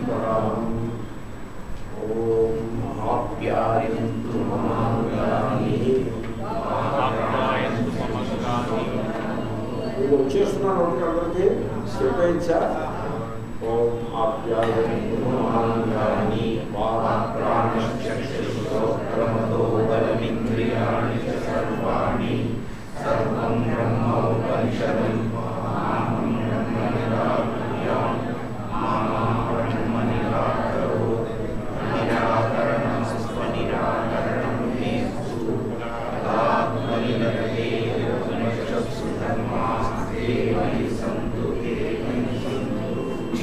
పరాం ఓం మహాప్యాయంతు మమాంగాని ఆప్యాయంతు మమస్కాని మీకు వచ్చేస్తున్నాను ఒకటి అందరికీ స్టెప్ అయించా ఓం ఆప్యాయంతు మమాంగాని ప్రాణశ్చక్షుశ్రోత్రమతో బలమింద్రియాణి చ సర్వాణి సర్వం బ్రహ్మోపనిషదం మాహం బ్రహ్మ నిరాకుర్యాం మామా బ్రహ్మ నిరాకరోత్ నిరాకరణమస్వ నిరాకరణం మేస్తు తదాత్మనిరతే ఉపనిషత్సు ధర్మాస్తే మయి సంతు తే మయి సంతు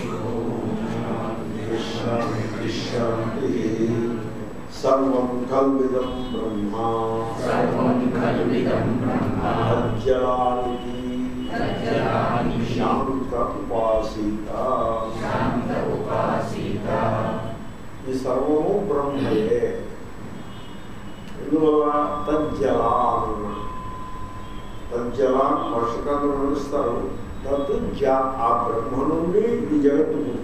శాంతి సర్వం కల్విదం బ్రహ్మ సర్వం కల్విదం బ్రహ్మ అజ్జలానికి సజ్జలానికి శాంత ఉపాసీత శాంత ఉపాసీత ఈ సర్వము బ్రహ్మయే ఎందువల్ల తజ్జలాన్ తజ్జలాన్ వర్షకాలను వివరిస్తారు తత్ జ ఆ బ్రహ్మ నుండి ఈ జగత్తు పుట్టింది.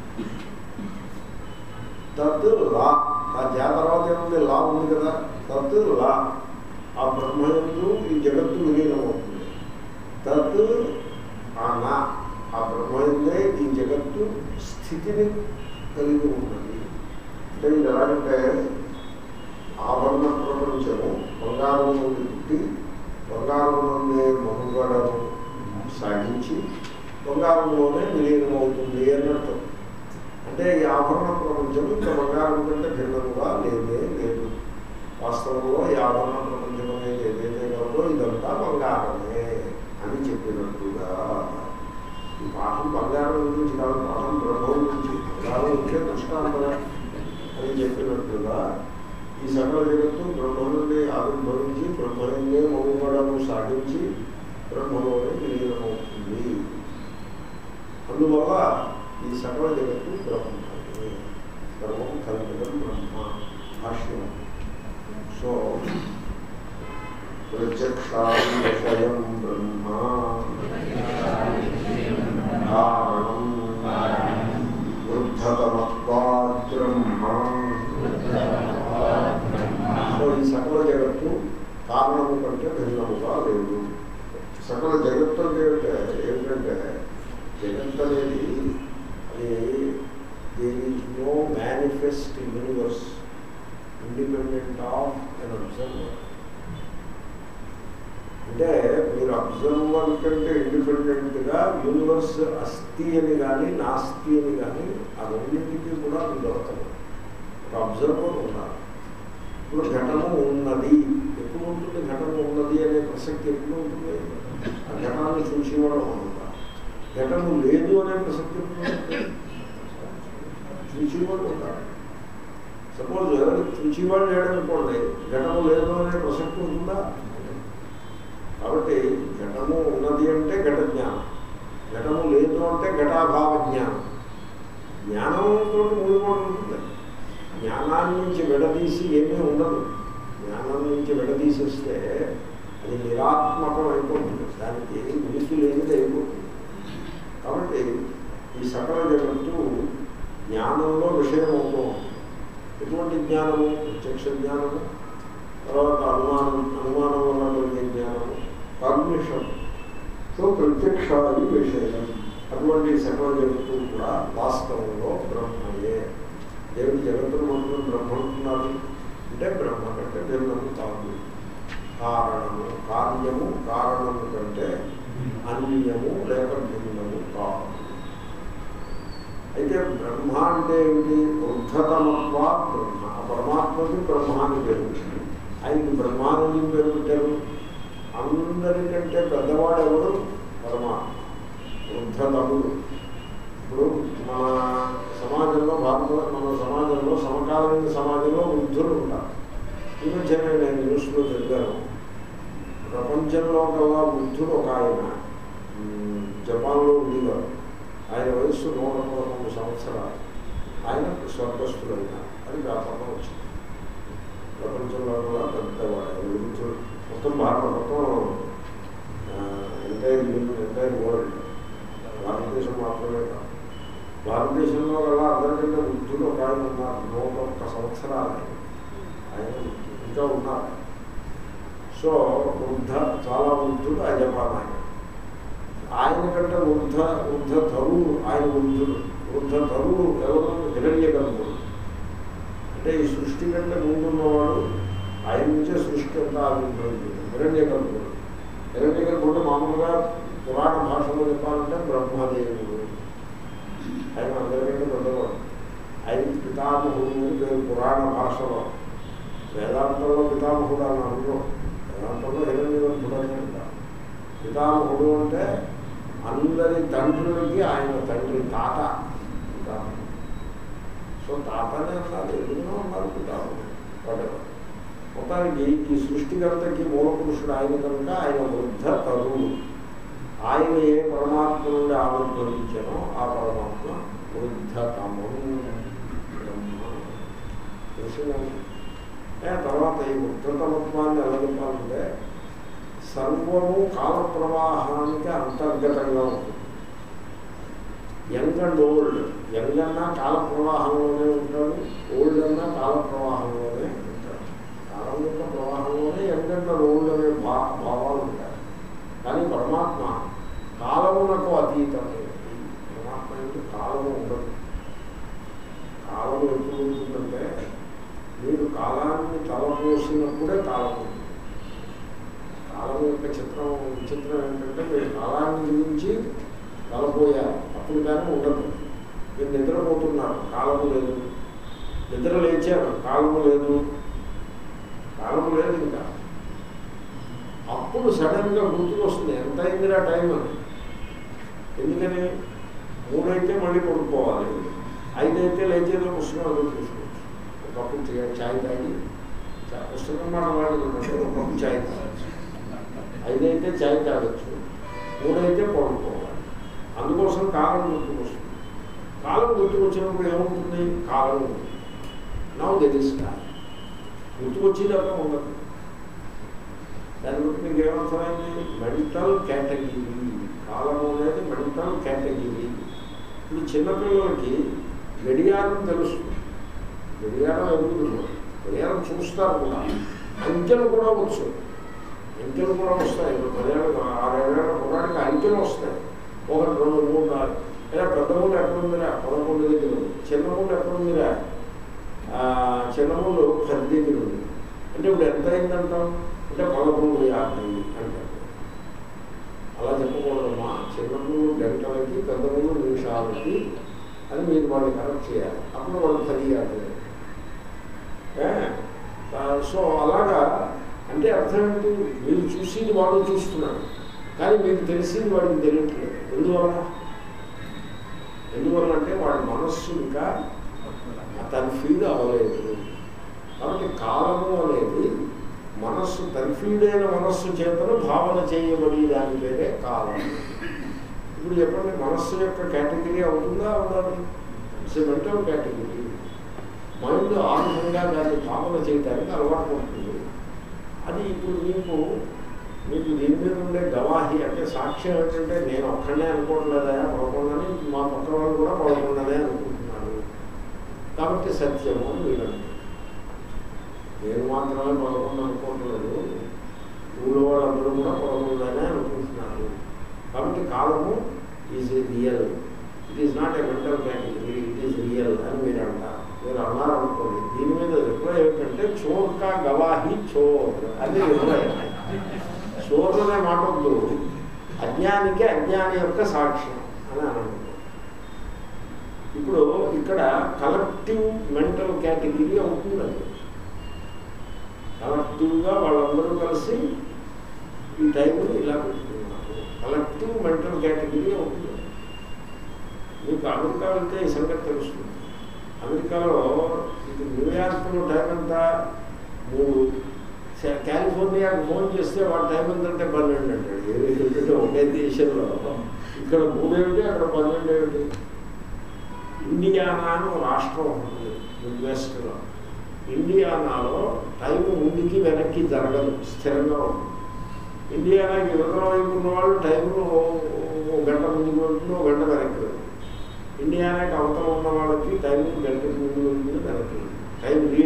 తత్ లా ఆ జా తర్వాత ఏముంది లా ఉంది కదా తత్ లా ఆ బ్రహ్మయందు ఈ జగత్తు విలీనమవుతుంది తత్ ఆ నా ఆ బ్రహ్మయందే ఈ జగత్తు స్థితిని కలిగి ఉన్నది అంటే ఇది ఎలాగంటే ఆభరణ ప్రపంచము బంగారం నుండి పుట్టి బంగారం నుండి మనుగడను సాగించి బంగారంలోనే విలీనమవుతుంది అన్నట్టు అంటే ఈ ఆభరణ ప్రపంచం ఇంకా బంగారం కంటే భిన్నముగా లేదే లేదు వాస్తవంలో ఈ ఆభరణ ప్రపంచం అనేది ఏదైతే కలదో ఇదంతా బంగారమే అని చెప్పినట్టుగా ఈ పాఠం బంగారం గురించి కాదు పాఠం బ్రహ్మం గురించి బంగారం ఉంటే దృష్టాంతరా అని చెప్పినట్టుగా ఈ సకల జగత్తు బ్రహ్మ నుండి ఆవిర్భవించి బ్రహ్మనే మనుగడను సాగించి బ్రహ్మలోనే విలీనమవుతుంది అందువల్ల ఈ సకల జగత్తు బ్రహ్మమే సర్వం కల్పితం బ్రహ్మ భాష్యం సో ప్రత్యక్షాది విషయం బ్రహ్మ కారణం వృద్ధతమత్వాద్ బ్రహ్మ సో ఈ సకల జగత్తు కారణము కంటే భిన్నముగా లేదు సకల జగత్తు అంటే ఏమిటంటే ఏమిటంటే జగత్ అనేది అది there is no manifest universe independent of an observer అంటే మీరు అబ్జర్వర్ కంటే ఇండిపెండెంట్గా యూనివర్స్ అస్థి అని కానీ నాస్తి అని కానీ ఆ రెండింటికి కూడా మీరు దొరకదు ఒక అబ్జర్వర్ ఉన్నారు ఇప్పుడు ఘటన ఉన్నది ఎప్పుడు ఉంటుంది ఘటన ఉన్నది అనే ప్రసక్తి ఎప్పుడు ఉంటుంది ఆ ఘటనను చూసేవాడు ఉందా ఘటన లేదు అనే ప్రసక్తి ఎప్పుడు ఉంటుంది చూసేవాడు ఉంటాడు సపోజ్ చూసేవాడు లేడనుకోండి ఘటన లేదు అనే ప్రసక్తి ఉంటుందా కాబట్టి ఘటము ఉన్నది అంటే ఘట జ్ఞానం ఘటము లేదు అంటే ఘటాభావ జ్ఞానం జ్ఞానంతో ముడిపడి ఉంటుంది జ్ఞానాన్ని నుంచి విడదీసి ఏమీ ఉండదు జ్ఞానం నుంచి విడదీసేస్తే అది నిరాత్మకం అయిపోతుంది దానికి ఉనికి లేనిది అయిపోతుంది కాబట్టి ఈ సకల జగత్తు జ్ఞానంలో విషయం అవుతూ ఉంటుంది ఎటువంటి జ్ఞానము ప్రత్యక్ష జ్ఞానము తర్వాత అనుమానం అనుమానం వల్ల కలిగే జ్ఞానము కాగ్నిషన్ సో ప్రత్యక్షాది విషయం అటువంటి సకల జగత్తు కూడా వాస్తవంలో బ్రహ్మయే దేవుడి జగత్తును మాత్రం బ్రహ్మ అంటున్నారు అంటే బ్రహ్మ కంటే భిన్నము కాదు కారణము కార్యము కారణము కంటే అన్యము లేక భిన్నము కాదు అయితే బ్రహ్మ అంటే ఏమిటి వృద్ధతమత్వా బ్రహ్మ ఆ పరమాత్మకి బ్రహ్మ అని పేరు ఆయనకి బ్రహ్మానంది పేరు పెట్టారు అందరికంటే పెద్దవాడు ఎవడు పరమాత్మ వృద్ధతముడు ఇప్పుడు మన సమాజంలో భారత మన సమాజంలో సమకాలీన సమాజంలో వృద్ధులు ఉంటారు ఈ మధ్యనే నేను న్యూస్లో చదివాను ప్రపంచంలో కల్లా వృద్ధుడు ఒక ఆయన ఉమ్, జపాన్లో ఉండేవారు ఆయన వయస్సు నూట పదకొండు సంవత్సరాలు ఆయన స్వర్గస్థులైన అది వ్యాపారం వచ్చింది ప్రపంచంలో కూడా పెద్దవాడు ఆయన వృద్ధుడు మొత్తం భారత మొత్తం ఎంటైర్ ఎంటైర్ వరల్డ్ భారతదేశం మాత్రమే కాదు భారతదేశంలో గల అందరికంటే సంవత్సరాలు ఆయన ఆయన ఇంకా ఉన్నారు సో వృద్ధ చాలా వృద్ధుడు ఆ జపాన్ ఆయన ఆయన కంటే వృద్ధ వృద్ధ తరువు ఆయన వృద్ధుడు వృద్ధ తరువు ఎవరు హిరణ్య గర్భుడు అంటే ఈ సృష్టి కంటే ముందున్నవాడు ఆయన నుంచే సృష్టి అంతా ఆవిర్భవించింది హిరణ్య గర్భుడు హిరణ్య గర్భుడు మామూలుగా పురాణ భాషలో చెప్పాలంటే బ్రహ్మదేవుడు ఆయన అందరికంటే పెద్దవాడు ఆయన పితామహుడు అని పేరు పురాణ భాషలో వేదాంతంలో పితామహుడు అని అనుకో వేదాంతంలో హిరణ్య గర్భుడు అని అంటారు పితామహుడు అంటే అందరి తండ్రులకి ఆయన తండ్రి తాత పితామహుడు సో తాతనే అన్నారు ఎదుగునో ఉన్నారు పితామహుడు వాటెవర్ మొత్తానికి ఈ సృష్టికర్తకి మూల పురుషుడు ఆయన కనుక ఆయన వృద్ధ తరువు ఆయన ఏ పరమాత్మ నుండి ఆవిర్భవించానో ఆ పరమాత్మ వృద్ధతము బ్రహ్మ తెలిసిందండి ఏ తర్వాత ఈ వృద్ధతమత్వాన్ని ఎలా చెప్పాలంటే సర్వము కాల ప్రవాహానికి అంతర్గతంగా ఉంటుంది యంగ్ అండ్ ఓల్డ్ యంగ్ అన్నా కాల ప్రవాహంలోనే ఉంటాడు ఓల్డ్ అన్నా కాల ప్రవాహంలోనే ఉంటాడు కాలం యొక్క ప్రవాహంలోనే యంగ్ అండ్ ఓల్డ్ అనే భా భావాలు ఉంటాయి కానీ పరమాత్మ కాలమునకు అతీతమైనది పరమాత్మ అంటే కాలము ఉండదు కాలము ఎప్పుడు ఉంటుందంటే మీరు కాలాన్ని తలపోసినప్పుడే కాలం ఉంటుంది కాలం యొక్క చిత్రం విచిత్రం ఏంటంటే మీరు కాలాన్ని గురించి తలపోయారు అప్పుడు కానీ ఉండదు మీరు నిద్రపోతున్నారు కాలము లేదు నిద్ర లేచారు కాలము లేదు కాలము లేదు ఇంకా అప్పుడు సడన్గా గుర్తుకొస్తుంది ఎంత అయిందిరా టైం అని ఎందుకని మూడైతే మళ్ళీ కొనుక్కోవాలి ఐదైతే లేచేదో పుస్తకం అది చూసుకోవచ్చు ఒకప్పుడు చే- చాయ్ తాగి చా- పుస్తకం మాట వాడుకుంటే ఒకప్పుడు చాయ్ తాగచ్చు ఐదైతే చాయ్ తాగొచ్చు మూడైతే పడుకోవాలి అందుకోసం కాలం గుర్తుకొస్తుంది కాలం గుర్తుకొచ్చినప్పుడు ఏమవుతుంది కాలం ఉంటుంది నవ్వు తెలుస్తారు గుర్తుకొచ్చేదాకా ఉండదు దాని బట్టి మీకు ఏమర్థమైంది మెంటల్ కేటగిరీ కాలము అనేది మెంటల్ కేటగిరీ ఇప్పుడు చిన్నపిల్లలకి గడియారం తెలుస్తుంది గడియారం ఎదుగుతుంది గడియారం చూస్తారు కూడా అంకెలు కూడా వచ్చు అంకెలు కూడా వస్తాయి ఇప్పుడు పదేళ్ళు ఆరేళ్ళ కుర్రాడికి అంకెలు వస్తాయి ఒకటి రెండు మూడు నాలుగు ఇలా పెద్ద మూడు ఎక్కడుందిరా పదకొండు దగ్గర ఉంది చిన్న మూడు ఎక్కడుందిరా ఆ, చిన్న మూడు పది దగ్గర ఉంది అంటే ఇప్పుడు ఎంత అయిందంటాం అంటే పదకొండు యాభై అంటారు అలా చెప్పకూడదమ్మా చిన్నప్పుడు గంటలకి పెద్దమూడు నిమిషాలకి అని మీరు వాళ్ళు కరెక్ట్ చేయాలి అప్పుడు వాళ్ళు పది యాభై ఏ? ఆ, సో అలాగా అంటే అర్థం ఏంటి మీరు చూసేది వాడు చూస్తున్నాడు కానీ మీకు తెలిసింది వాడికి తెలియట్లేదు ఎందువల్ల ఎందువల్ల అంటే వాడి మనస్సు ఇంకా తన్ఫీడ్ అవ్వలేదు కాబట్టి కాలము అనేది మనస్సు తన్ఫీడైన మనస్సు చేతను భావన చేయబడి దాని పేరే కాలం ఇప్పుడు చెప్పండి మనస్సు యొక్క కేటగిరీ అవుతుందా అవుతుంది ఇట్స్ మెంటల్ కేటగిరీ మైండ్ ఆ విధంగా దాన్ని భావన చేయడానికి అలవాటు పడుతుంది అది ఇప్పుడు మీకు మీకు దీని మీద ఉండే గవాహి అంటే సాక్ష్యం ఏంటంటే నేను ఒక్కడనే అనుకోవట్లేదా పడకుండానే మా పక్క వాళ్ళు కూడా పడకుండానే అనుకుంటున్నారు కాబట్టి సత్యము అని వీళ్ళంటారు నేను మాత్రమే పదకొండు అనుకోవట్లేదు ఊళ్ళో వాళ్ళందరూ కూడా పదకొండునే అనుకుంటున్నారు కాబట్టి కాలము is real it is not a mental category it is real అని మీరు అంటారు మీరు అన్నారు అనుకోండి దీని మీద రిప్లై ఏమిటంటే చోర్ కా గవాహి చోర్ అది రిప్లై చోర్ అనే మాట వద్దు అజ్ఞానికి అజ్ఞాని యొక్క సాక్ష్యం అని అనండి ఇప్పుడు ఇక్కడ కలెక్టివ్ మెంటల్ కేటగిరీ అవుతుందండి కలెక్టివ్గా వాళ్ళందరూ కలిసి ఈ టైంని ఇలా పెట్టుకున్నారు కలెక్టివ్ మెంటల్ కేటగిరీ అవుతుంది మీకు అమెరికా వెళ్తే ఈ సంగతి తెలుస్తుంది అమెరికాలో ఇది న్యూయార్క్లో టైం అంతా మూడు స- కాలిఫోర్నియాకి ఫోన్ చేస్తే వాడి టైం ఎంతంటే పన్నెండు అంటాడు ఏమిటంటే ఒకే దేశంలో ఇక్కడ మూడేమిటి అక్కడ పన్నెండు ఏమిటి ఇండియానా అని ఒక రాష్ట్రం ఉంటుంది వెస్ట్లో ఇండియానాలో టైం ముందుకి వెనక్కి జరగదు స్థిరంగా ఉంటుంది ఇండియానాకి యువతల వైపు ఉన్న వాళ్ళు టైంలో ఓ గంట ముందుకు వెళ్తుంది ఓ గంట వెనక్కి వెళ్తుంది ఇండియానాకి అవతల ఉన్న వాళ్ళకి టైం గంట ముందు వెళ్తుంది వెనక్కి వెళ్తుంది టైం రీ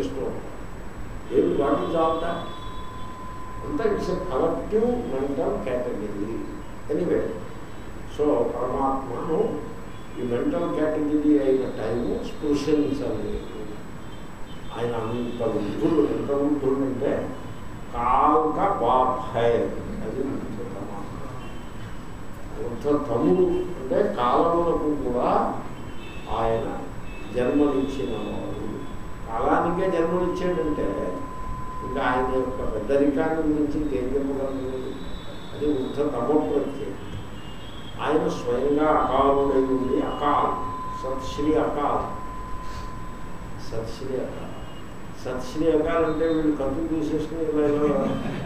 చేస్తూ ఉంటారు ఏమి వాటి చాలుతా అంతా it's collective mental category anyway so పరమాత్మను ఈ మెంటల్ కేటగిరీ అయిన టైము స్పృశించలేదు ఆయన అంత వృద్ధులు ఎంత వృద్ధులు అంటే కాల్క బాప్ హై అది వృద్ధ పరమాత్మ వృద్ధ తమ్ముడు అంటే కాలములకు కూడా ఆయన జన్మనిచ్చిన వాడు కాలానికే జన్మనిచ్చాడంటే ఇంకా ఆయన యొక్క పెద్దరికాన్ని గురించి ఇంకేం చెప్పగలరు అది వృద్ధ తమ ప్రత్యేకం ఆయన స్వయంగా అకాలుడై ఉండి అకాల్ సత్శ్రీ అకాల్ సత్శ్రీ అకాల్ సత్శ్రీ అకాల్ అంటే వీళ్ళు కత్తులు తీసేసుకుని ఇలా ఇలా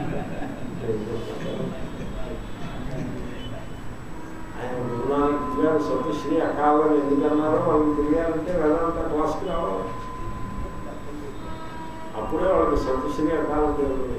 ఆయన గురునానక్ గారు సత్యశ్రీ అకాలని ఎందుకు అన్నారో వాళ్ళకి తెలియాలంటే వేదాంత క్లాస్కి రావాలి అప్పుడే వాళ్ళకి సత్యశ్రీ అకాలం తెలుసు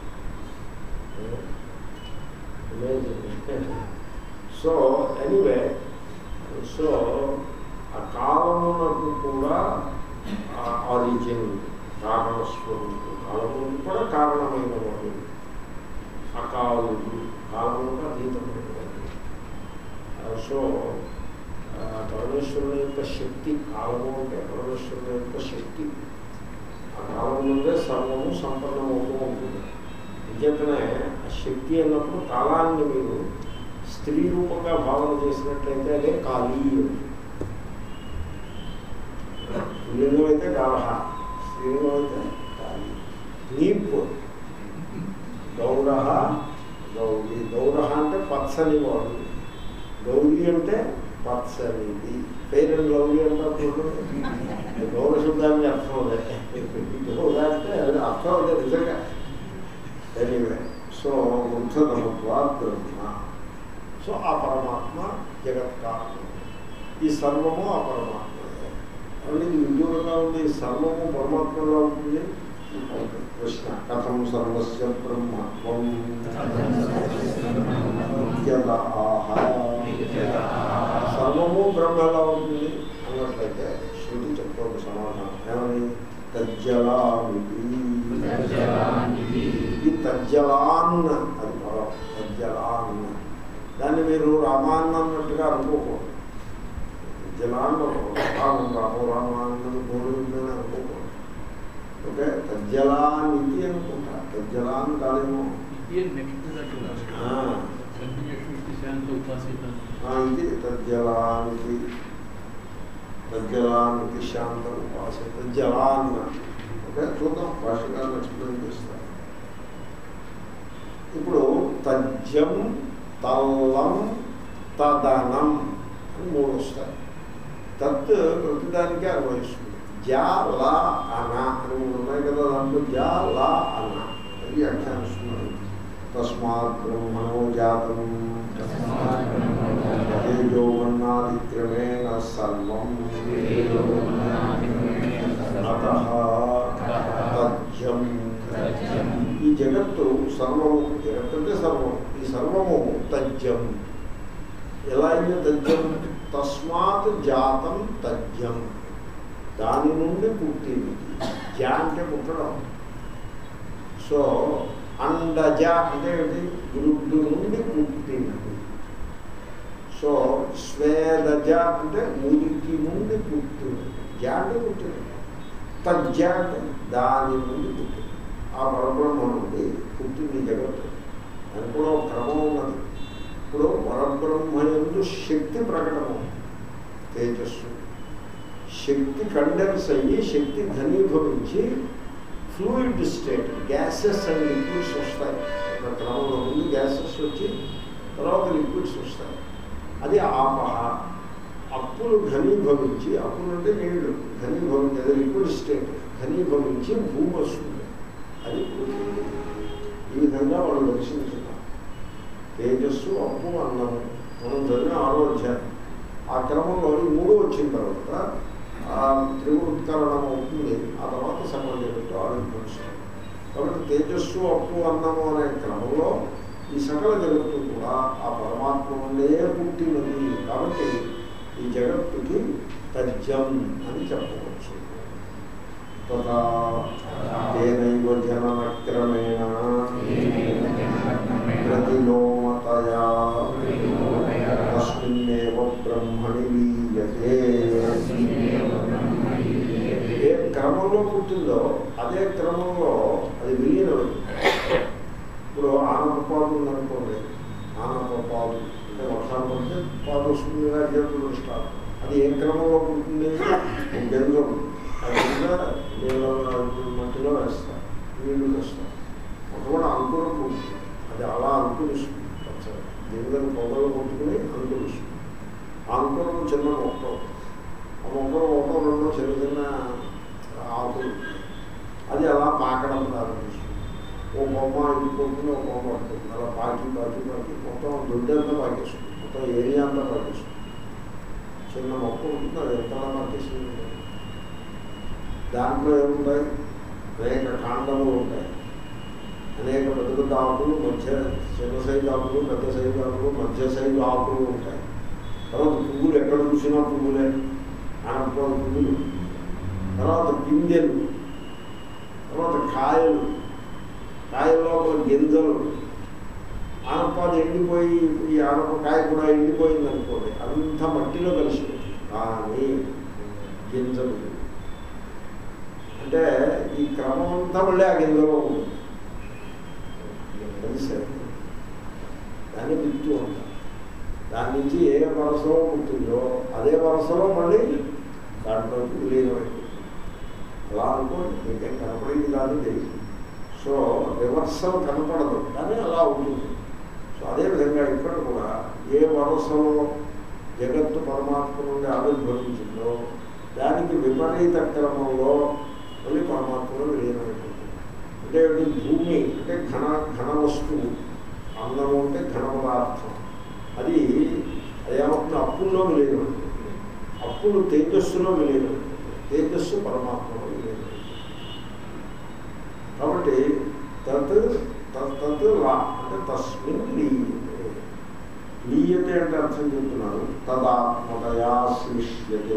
సో ఎనీవే సో ఆ కాలమునకు కూడా ఆరిజిన్ కారణస్వరూపు కాలమునకు కూడా కారణమైన వాడు అకాలు కాలముగా అతీతమైన వాడు సో పరమేశ్వరుని యొక్క శక్తి కాలము అంటే పరమేశ్వరుని యొక్క శక్తి ఆ కాలం నుండే సర్వము సంపన్నమవుతూ ఉంటుంది నిజంగానే ఆ శక్తి అన్నప్పుడు కాలాన్ని మీరు స్త్రీ రూపంగా భావన చేసినట్లయితే అదే కాళీ స్త్రీలింగం అయితే గాలహ స్త్రీలింగం అయితే కాళీ నీప్ గౌర గౌరీ గౌర అంటే పచ్చని వాడు గౌరీ అంటే పచ్చనిది పేరు అండ్ గౌరీ అంటే గౌర శబ్దానికి అర్థం అదే గౌర అంటే అది అర్థం అదే నిజంగా ఎనీవే సో వృద్ధతమత్వా బ్రహ్మ సో ఆ పరమాత్మ జగత్ కారణం ఈ సర్వము ఆ పరమాత్మ అంటే ఇది ఉద్యోగంగా ఉంది సర్వము పరమాత్మగా ఉంటుంది ప్రశ్న కథం సర్వస్య బ్రహ్మత్వం యద ఆహా. సర్వము బ్రహ్మ ఎలా ఉంటుంది అన్నట్లయితే శృతి చెప్తుంది సమాధానం ఏమని తజ్జలామితి ఇది తజ్జలాన్ అది పదం తజ్జలాన్ దాన్ని మీరు రామాన్న అన్నట్టుగా అనుకోకూడదు తజ్జలాన్ రామం రామో రామాన్నది గోవిందని అనుకోకూడదు ఓకే తజ్జలానితి అనుకుంటా తజ్జలాన్ కాదేమో ఆ, ఆ, ఇది తజ్జలానికి తజ్జలానికి శాంత ఉపాస తజ్జలాన్న ఓకే చూద్దాం భాషకాలను ఎక్స్ప్లెయిన్ చేస్తారు ఇప్పుడు తజ్జం తల్లం తదనం అని మూడు వస్తాయి తత్ ప్రతిదానికి అన్వయిస్తుంది జా లా అన అని మూడు ఉన్నాయి కదా దాంట్లో జా లా అన అది వ్యాఖ్యానిస్తున్నారు తస్మాత్ బ్రహ్మణో జాతం తేజోమన్నాదిక్రమేణ సర్వం అత తజ్జం ఈ జగత్తు సర్వము జగత్తు అంటే సర్వం ఈ సర్వము తజ్జం ఎలా అయింది తజ్జం తస్మాత్ జాతం తజ్జం దాని నుండి పుట్టింది జా అంటే పుట్టడం సో అండజ అంటే ఏంటి గురుడు నుండి పుట్టినది సో స్వేదజ అంటే మురికి నుండి పుట్టినది జా అంటే పుట్టినది తజ్జ అంటే దాని నుండి పుట్టినది ఆ పరబ్రహ్మ నుండి పుట్టింది జగత్తు అని కూడా ఒక క్రమం ఉన్నది ఇప్పుడు పరబ్రహ్మ ఎందు శక్తి ప్రకటన తేజస్సు శక్తి కండెన్స్ అయ్యి శక్తి ఘనీభవించి fluid state gases and liquids వస్తాయి ఒక క్రమంలో ముందు గ్యాసెస్ వచ్చి తర్వాత లిక్విడ్స్ వస్తాయి అది ఆపహ అప్పులు ఘనీభవించి అప్పులు అంటే నీళ్లు ఘనీభవించి అది లిక్విడ్ స్టేట్ ఘనీభవించి భూమి వస్తుంది అది పృథివీ. ఈ విధంగా వాళ్ళు దర్శించున్నారు తేజస్సు అప్పు అన్నము మనం చదివిన ఆరో అధ్యాయం ఆ క్రమంలో ఈ మూడు వచ్చిన తర్వాత ఆ త్రివృత్కరణం అవుతుంది ఆ తర్వాత సమాజంతో ఆవిర్భవిస్తుంది కాబట్టి తేజస్సు అప్పు అన్నము అనే క్రమంలో ఈ సకల జగత్తు కూడా ఆ పరమాత్మ నుండే పుట్టినది కాబట్టి ఈ జగత్తుకి తజ్జం అని చెప్పవచ్చు తథా తేనైవ జననక్రమేణ ప్రతిలోమతయా తస్మిన్నేవ బ్రహ్మణి లీయతే ఏ క్రమంలో పుట్టిందో అదే క్రమంలో అది విలీనమైంది ఇప్పుడు ఆనపపాదు ఉందనుకోండి ఆనపపాదు అంటే వర్షాలు పడితే పాదు వస్తుంది కదా చేతులు స్టార్ట్ అది ఏ క్రమంలో పుట్టింది గంగం అది కింద నీళ్ళ మట్టిలో వేస్తారు నీళ్లు వేస్తారు ఒకవేళ అంకురం పుట్టింది అది అలా అంకురిస్తుంది పచ్చగా గింజలు పొగలు కొట్టుకుని అంకురిస్తుంది ఆ అంకురం చిన్న మొక్క అవుతుంది. ఆ మొక్కలు ఒకటో రెండో చిన్న చిన్న ఆకులు అది అలా పాకడం ప్రారంభిస్తుంది ఓ బొమ్మ ఇంకొంటుంది ఒక బొమ్మ పడుతుంది అలా పాకి పాకి పాకి మొత్తం దొడ్డంతా పాకేస్తుంది మొత్తం ఏరియా అంతా పాకేస్తుంది చిన్న మొక్క ఉంటుంది అది ఎంతలా పాకేస్తుంది దాంట్లో ఏముంటాయి అనేక కాండములు ఉంటాయి అనేక పెద్ద పెద్ద ఆకులు మధ్య చిన్న సైజు ఆకులు పెద్ద సైజు ఆకులు మధ్య సైజు ఆకులు ఉంటాయి తర్వాత పువ్వులు ఎక్కడ చూసినా పువ్వులే ఆనపకాయ పువ్వులు తర్వాత పిందెలు తర్వాత కాయలు కాయల లోపల గింజలు ఆనపాది ఎండిపోయి ఈ ఆనపకాయ కూడా ఎండిపోయింది అనుకోండి అంతా మట్టిలో కలిసిపోతుంది కానీ గింజలు అంటే ఈ క్రమం అంతా మళ్ళీ ఆ గింజలో ఉంటుంది కలిసే దాన్ని విత్తు అంటారు దాని నుంచి ఏ వరసలో పుట్టిందో అదే వరసలో మళ్ళీ దాంట్లోకి విలీనమైంది అలా అనుకోండి మీకేం కనపడేది కాదు ఇది సో రివర్సల్ కనపడదు కానీ అలా ఉంటుంది సో అదేవిధంగా ఇక్కడ కూడా ఏ వరసలో జగత్తు పరమాత్మ నుండి ఆవిర్భవించిందో దానికి విపరీత క్రమంలో మళ్ళీ పరమాత్మలో విలీనమైపోతుంది అంటే ఏమిటి? భూమి అంటే ఘన ఘన వస్తువు అన్నము అంటే ఘన పదార్థం అది అది ఏమవుతుంది అప్పుల్లో విలీనమైపోతుంది అప్పులు తేజస్సులో విలీనమైపోతుంది తేజస్సు పరమాత్మలో విలీనమైపోతుంది కాబట్టి తత్ తత్ తత్ లా అంటే తస్మిన్ లీయతే లీయతే అంటే అర్థం చెప్తున్నాను తదాత్మతయా శ్లిష్యతే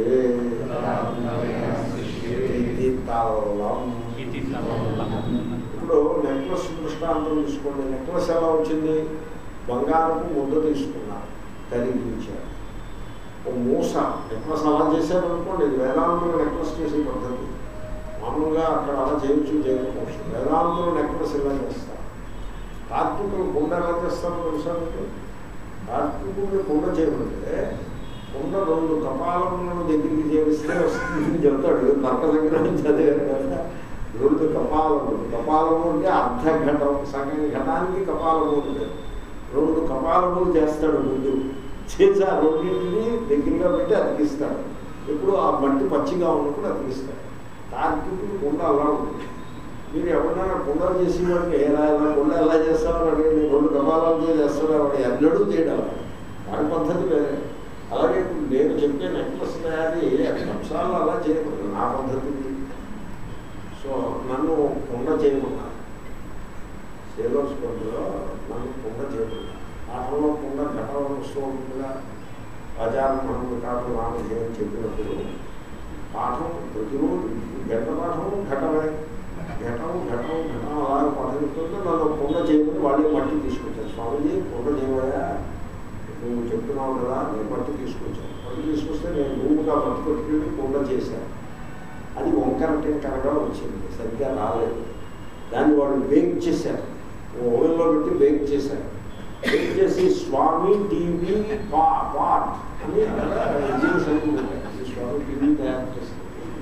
ఇది తల్లం ఇది తల్లం. ఇప్పుడు నెక్లెస్ దృష్టాంతం తీసుకోండి నెక్లెస్ ఎలా వచ్చింది బంగారపు ముద్ద తీసుకున్నారు కరిగించారు ఓ మూస నెక్లెస్ అలా చేశారు అనుకోండి ఇది వేదాంతులు నెక్లెస్ చేసే పద్ధతి మామూలుగా అక్కడ అలా చేయొచ్చు చేయకపోవచ్చు వేదాంతులు నెక్లెస్ ఇలా చేస్తారు తాత్వికులు కుండ ఎలా చేస్తారో తెలుసా మీకు తాత్వికులు కుండ చేయమంటే కుండ రెండు కపాలములను దగ్గరికి చేరిస్తే వస్తుందని చెప్తాడు తర్క సంగ్రహం చదివారు కదా రెండు కపాలములు కపాలము అంటే అర్ధ ఘటం సగం ఘటానికి కపాలము ఉంటుంది రెండు కపాలములు చేస్తాడు ముందు చేసి ఆ రెండింటిని దగ్గరగా పెట్టి అతికిస్తాడు ఎప్పుడు ఆ మట్టి పచ్చిగా ఉన్నప్పుడు అతికిస్తాడు తార్కికులు కుండ అలా ఉంటుంది మీరు ఎవరైనా కుండలు చేసి వాడిని ఏ రాయాలా కుండ ఎలా చేస్తామో అడిగి రెండు కపాలాలతో చేస్తాడు వాడు ఎన్నడూ చేయడం వాడి పద్ధతి వేరే అలాగే ఇప్పుడు నేను చెప్పే నెక్లెస్ తయారీ అంశాలు అలా చేయకూడదు నా పద్ధతి ఇది. సో నన్ను కుండ చేయమన్నారు సేలోస్ కొండలో నన్ను కుండ చేయమన్నారు పాఠంలో కుండ ఘటన వస్తూ ఉంటుందిగా ఆచారం మనం కాదు రాము అని చెప్పినప్పుడు పాఠం ప్రతిరోజు గంట పాఠం ఘటమే ఘటం ఘటం ఘటం అలాగే పాఠం చెప్తుంటే నన్ను కుండ చేయమని వాళ్ళే మట్టి తీసుకొచ్చారు స్వామిజీ కుండ చేయబోయా నువ్వు చెప్తున్నావు కదా నేను మట్టి తీసుకొచ్చాను మట్టి తీసుకొస్తే నేను రూముగా మట్టి పెట్టుకుని కుండ చేశాను అది వంకర టింకరగా వచ్చింది సరిగ్గా రాలేదు దాన్ని వాళ్ళు బేక్ చేశారు ఓవెన్లో పెట్టి బేక్ చేశారు బేక్ చేసి స్వామి టీవీ పా పాట్ అని అలా ఎగ్జిబిషన్ ఉంటాయి. ఈ స్వామి టీవీ తయారు చేస్తారు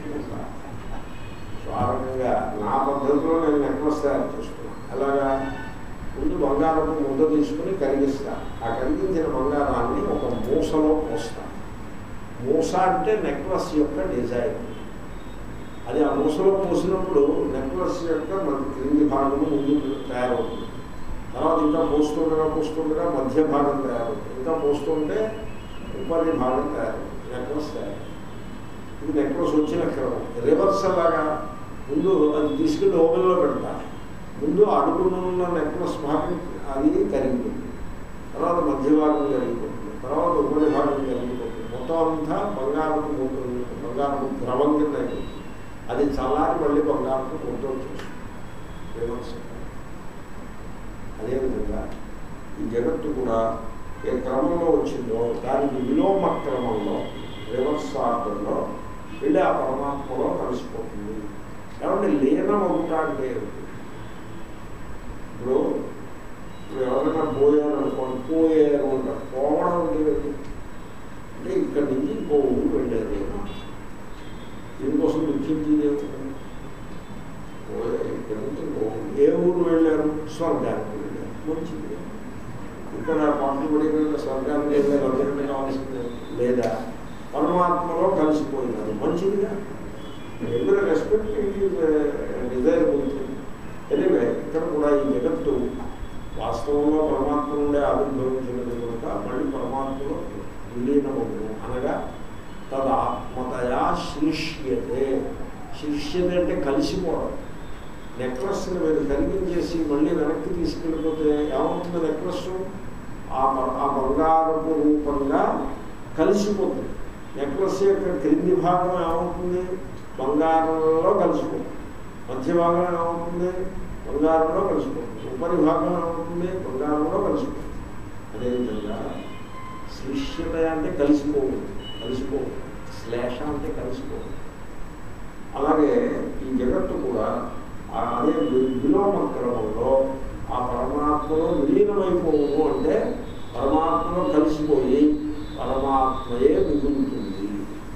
సో ఆ రకంగా నా పద్ధతిలో నేను నెక్లెస్ తయారు చేస్తున్నాను అలాగా ముందు బంగారపు ముద్ద తీసుకుని కరిగిస్తా ఆ కరిగించిన బంగారాన్ని ఒక మూసలో పోస్తా మూస అంటే నెక్లెస్ యొక్క డిజైన్ అది ఆ మూసలో పోసినప్పుడు నెక్లెస్ యొక్క మన క్రింది భాగము ముందు తయారవుతుంది తర్వాత ఇంకా పోస్తుండగా పోస్తుండగా మధ్య భాగం తయారవుతుంది ఇంకా పోస్తుంటే ఉపరి భాగం తయారవుతుంది నెక్లెస్ తయారు ఇది నెక్లెస్ వచ్చిన క్రమం రివర్స్ లాగా ముందు అది తీసుకెళ్ళి ఓవెన్లో పెడతారు ముందు అడుగునున్న నెక్లెస్ భాగం అది కరిగిపోతుంది తర్వాత మధ్య భాగం కరిగిపోతుంది తర్వాత ఉపరి భాగం కరిగిపోతుంది మొత్తం అంతా బంగారపు మూట- బంగారపు ద్రవం కింద అయిపోతుంది అది చల్లారి మళ్ళీ బంగారంతో కొంటూ వచ్చేస్తుంది రివర్స్ అదేవిధంగా ఈ జగత్తు కూడా ఏ క్రమంలో వచ్చిందో దానికి విలోమ క్రమంలో రివర్స్ ఆర్డర్లో వెళ్ళి ఆ పరమాత్మలో కలిసిపోతుంది కాబట్టి లీనం అవుతా అంటే ఏమిటి? ఇప్పుడు ఇప్పుడు ఎవరైనా పోయారు అనుకోండి పోయారు అంటారు పోవడం అంటే ఏమిటి? అంటే ఇక్కడి నుంచి ఇంకో ఊరు వెళ్ళారు దీనికోసం దుఃఖించింది పోయారు ఇక్కడి నుంచి ఇంకో ఊరు. ఏ ఊరు వెళ్ళారు స్వర్గానికి వెళ్ళారు మంచిది ఇక్కడ పట్టుబడి స్వర్గానికి వెళ్ళారు అందరికీ కావాల్సిందే లేదా పరమాత్మలో కలిసిపోయినారు మంచిదిగా ఎవరి రెస్పెక్ట్ డిజైరబుల్ ఎనివే ఇక్కడ కూడా ఈ జగత్తు వాస్తవంలో పరమాత్మ నుండే ఆవిర్భవించినది కనుక మళ్ళీ పరమాత్మలో విలీనమవును అనగా తదాత్మతయా శిష్యతే శిష్యత అంటే కలిసిపోవడం నెక్లెస్ని మీరు కరిగించేసి మళ్ళీ వెనక్కి తీసుకెళ్ళిపోతే ఏమవుతుంది నెక్లెస్ ఆ బ- ఆ బంగారపు రూపంగా కలిసిపోతుంది నెక్లెస్ యొక్క క్రింది భాగం ఏమవుతుంది బంగారంలో కలిసిపోతుంది మధ్య భాగం ఏమవుతుంది బంగారంలో కలిసిపోతుంది ఉపరి భాగం ఏమవుతుంది బంగారంలో కలిసిపోతుంది అదేవిధంగా శిష్యత అంటే కలిసిపోవు కలిసిపోవు శ్లేష అంటే కలిసిపోవు అలాగే ఈ జగత్తు కూడా ఆ అదే వి- విలోమ క్రమంలో ఆ పరమాత్మలో విలీనమైపోవు అంటే పరమాత్మలో కలిసిపోయి పరమాత్మయే మిగులుతుంది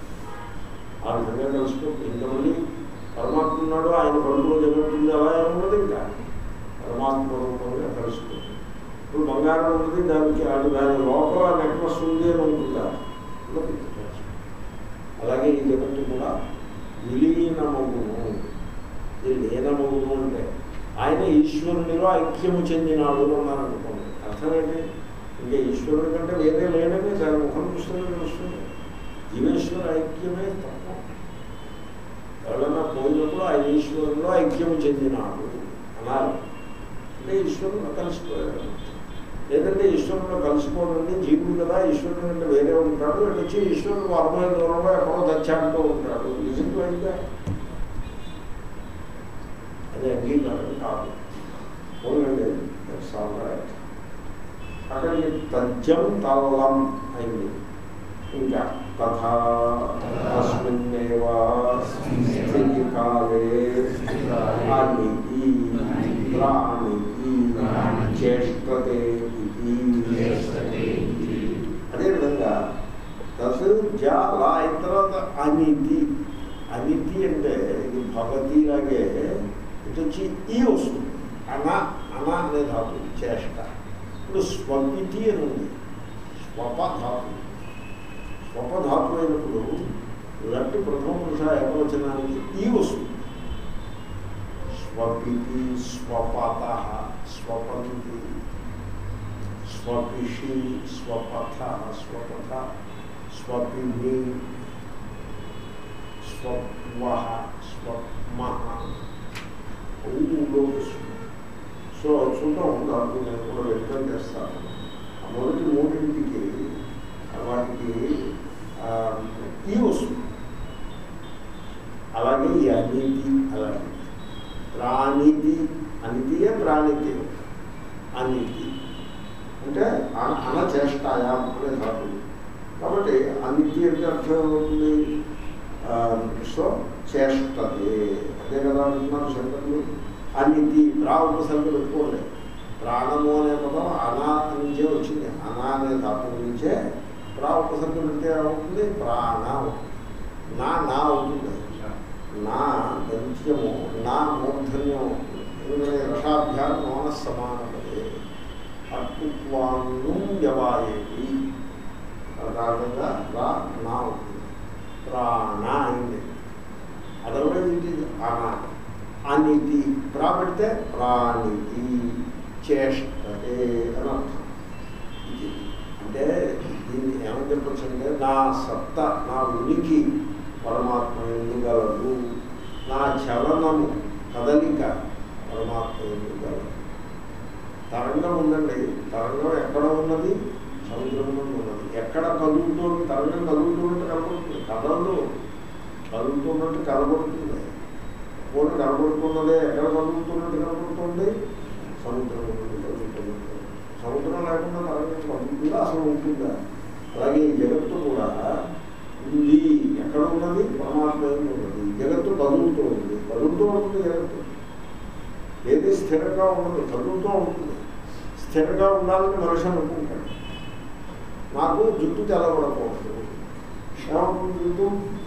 ఆ విధంగా కలిసిపోతుంది ఇంకా మళ్ళీ పరమాత్మ ఉన్నాడు ఆయన కడుపులో జరుగుతుంది అలా ఏమున్నది ఇంకా పరమాత్మ రూపంగా కలిసిపోతుంది ఇప్పుడు బంగారం ఉన్నది దానికి అది దాని లోపల నెక్లెస్ ఉంది అని ఉంటుందా ఉండదు. అలాగే ఈ జగత్తు కూడా విలీనమగును ఇది లీనమగును అంటే ఆయన ఈశ్వరునిలో ఐక్యము చెందినాడు అన్నారు అనుకోండి అర్థమేంటి ఇంకా ఈశ్వరుడి కంటే వేరే లేడని దాని ముఖం చూస్తూనే తెలుస్తుంది జీవేశ్వర ఐక్యమే తప్ప ఎవరైనా పోయినప్పుడు ఆ ఈశ్వరులో ఐక్యము చెందినాడు అన్నారు అంటే ఈశ్వరులో కలిసిపోయాడు లేదంటే ఈశ్వరులో కలిసిపోవడండి జీవుడు కదా ఈశ్వరుడు అంటే వేరే ఉంటాడు అటు వచ్చి ఈశ్వరుడు అరవై దూరంలో ఎక్కడో దచ్చాడుతూ ఉంటాడు నిజం అయితే అది అంగీకారం కాదు అవునండి that's all right. అక్కడికి తజ్జం తల్లం అయింది ఇంకా తథా తస్మిన్నేవ స్థితి కాలే అనితి ప్రాణితి చేష్టతే ఇది అదేవిధంగా దశ జ లా అయిన తర్వాత అనితి అనితి అంటే ఇది భగవతి లాగే ఇటు వచ్చి ఈ వస్తుంది అన అన అనే ధాతు చేష్ట ఇప్పుడు స్వపితి అని ఉంది స్వప ధాతు స్వప ధాతు అయినప్పుడు లట్టు ప్రథమ పురుష ఏకవచనానికి ఈ వస్తుంది స్వపితి స్వపత స్వపంతి స్వపిషి స్వపథ స్వపథ స్వపిని స్వప్వ స్వప్మ ఊళ్ళో వస్తుంది సో చూద్దాం దాంట్లో నేను కూడా వ్యక్తం చేస్తాను ఆ మొదటి మూడింటికి వాటికి ఆ, ఈ వస్తుంది అలాగే ఈ అనితి అలాగే ప్రాణితి అనితియే ప్రాణితి అనితి అంటే అన- అనచేష్టాయాం అనే ధాతు కాబట్టి అనితి అంటే అర్థం ఏమవుతుంది ఆ, సో చేష్టతే అదే కదా అంటున్నారు శంకరులు అనితి ప్రా ఉపసర్గ పెట్టుకోండి ప్రాణము అనే పదం అనా నుంచే వచ్చింది అనా అనే ధాతు నుంచే ప్రా ఉపసర్గ పెడితే ఏమవుతుంది ప్రాణ అవుతుంది. నా నా అవుతుంది నా గంత్యము నా మూర్ధన్యం అవుతుంది ఎందుకంటే రషాభ్యాం మౌన సమానపదే అత్వాన్ను వ్యవాయేది ఆ కారణంగా రా నా అవుతుంది ప్రాణ అయింది అదర్వైజ్ ఇట్ ఈజ్ అన అనితి ప్రా పెడితే ప్రాణితి చేష్టతే అని అర్థం ఇది అంటే దీన్ని ఏమని చెప్పచ్చు అంటే నా సత్త నా ఉనికి పరమాత్మ ఎందుగలదు నా చలనము కదలిక పరమాత్మ ఎందుగలదు తరంగం ఉందండి తరంగం ఎక్కడ ఉన్నది సముద్రంలో ఉన్నది ఎక్కడ కదులుతూ తరంగం కదులుతూ ఉంటే కనపడుతుంది కదలదు కదులుతున్నట్టు కనబడుతుంది పోటీ కనబడుతున్నదే ఎక్కడ కదులుతున్నట్టు కనబడుతుంది సముద్రం నుండి కదులుతున్నట్టు సముద్రం లేకుండా తరంగం కదులుతుందా అసలు ఉంటుందా అలాగే ఈ జగత్తు కూడా ఉంది ఎక్కడ ఉన్నది పరమాత్మ ఎందు ఉన్నది జగత్తు కదులుతూ ఉంది కదులుతూ ఉంటుంది జగత్తు ఏది స్థిరంగా ఉండదు కదులుతూ ఉంటుంది స్థిరంగా ఉండాలని మనిషి అనుకుంటాడు నాకు జుట్టు తెల్లబడకూడదు ఏమవుతుంది జుట్టు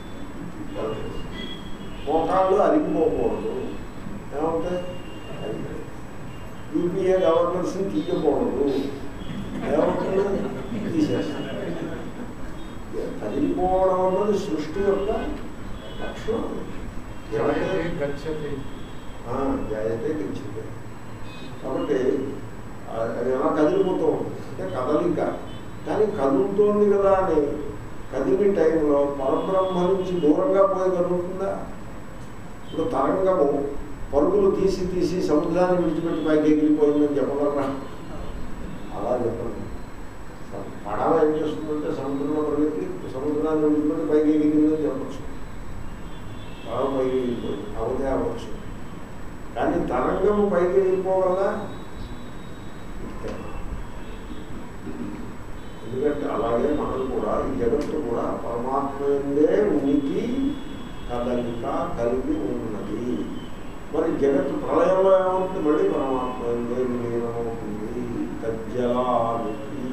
మోకాళ్ళు అరిగిపోకూడదు ఏమవుతాయి యూపీఏ గవర్నర్స్ని తీయకూడదు ఏమవుతుంది తీసేస్తాను కదిలిపోవడం అన్నది సృష్టి యొక్క లక్షణం జగతే గచ్చతి ఆ, జాయితే గెలిచింది కాబట్టి ఆ, అది ఎలా కదిలిపోతూ ఉంటుంది అంటే కదలిక కానీ కదులుతోంది కదా అని కదిలి టైంలో పరబ్రహ్మ నుంచి దూరంగా పోయి కదులుతుందా ఇప్పుడు తరంగము పరుగులు తీసి తీసి సముద్రాన్ని విడిచిపెట్టి పైకి ఎగిరిపోయిందని చెప్పగలరా అలా చెప్పండి పడవ ఏం చేస్తుందంటే సముద్రంలో పరిగెత్తి సముద్రాన్ని విడిచిపెట్టి పైకి ఎగిరిందని చెప్పచ్చు పడవ పైకి ఎగిరిపోయింది అవుతే అవ్వచ్చు కానీ తరంగము పైకి వెళ్ళిపోవాలా ఎందుకంటే అలాగే మనం కూడా ఈ జగత్తు కూడా పరమాత్మయందే ఉనికి కదలిక కలిగి ఉన్నది మరి జగత్తు ప్రళయంలో ఏమవుతుంది మళ్ళీ పరమాత్మయందే విలీనమవుతుంది తజ్జలానికి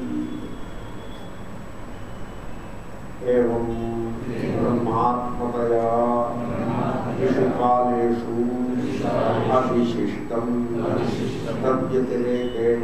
ఏం బ్రహ్మాత్మతయా ఏషు కాలేషు అవిశిష్టం తద్వ్యతిరేకేణ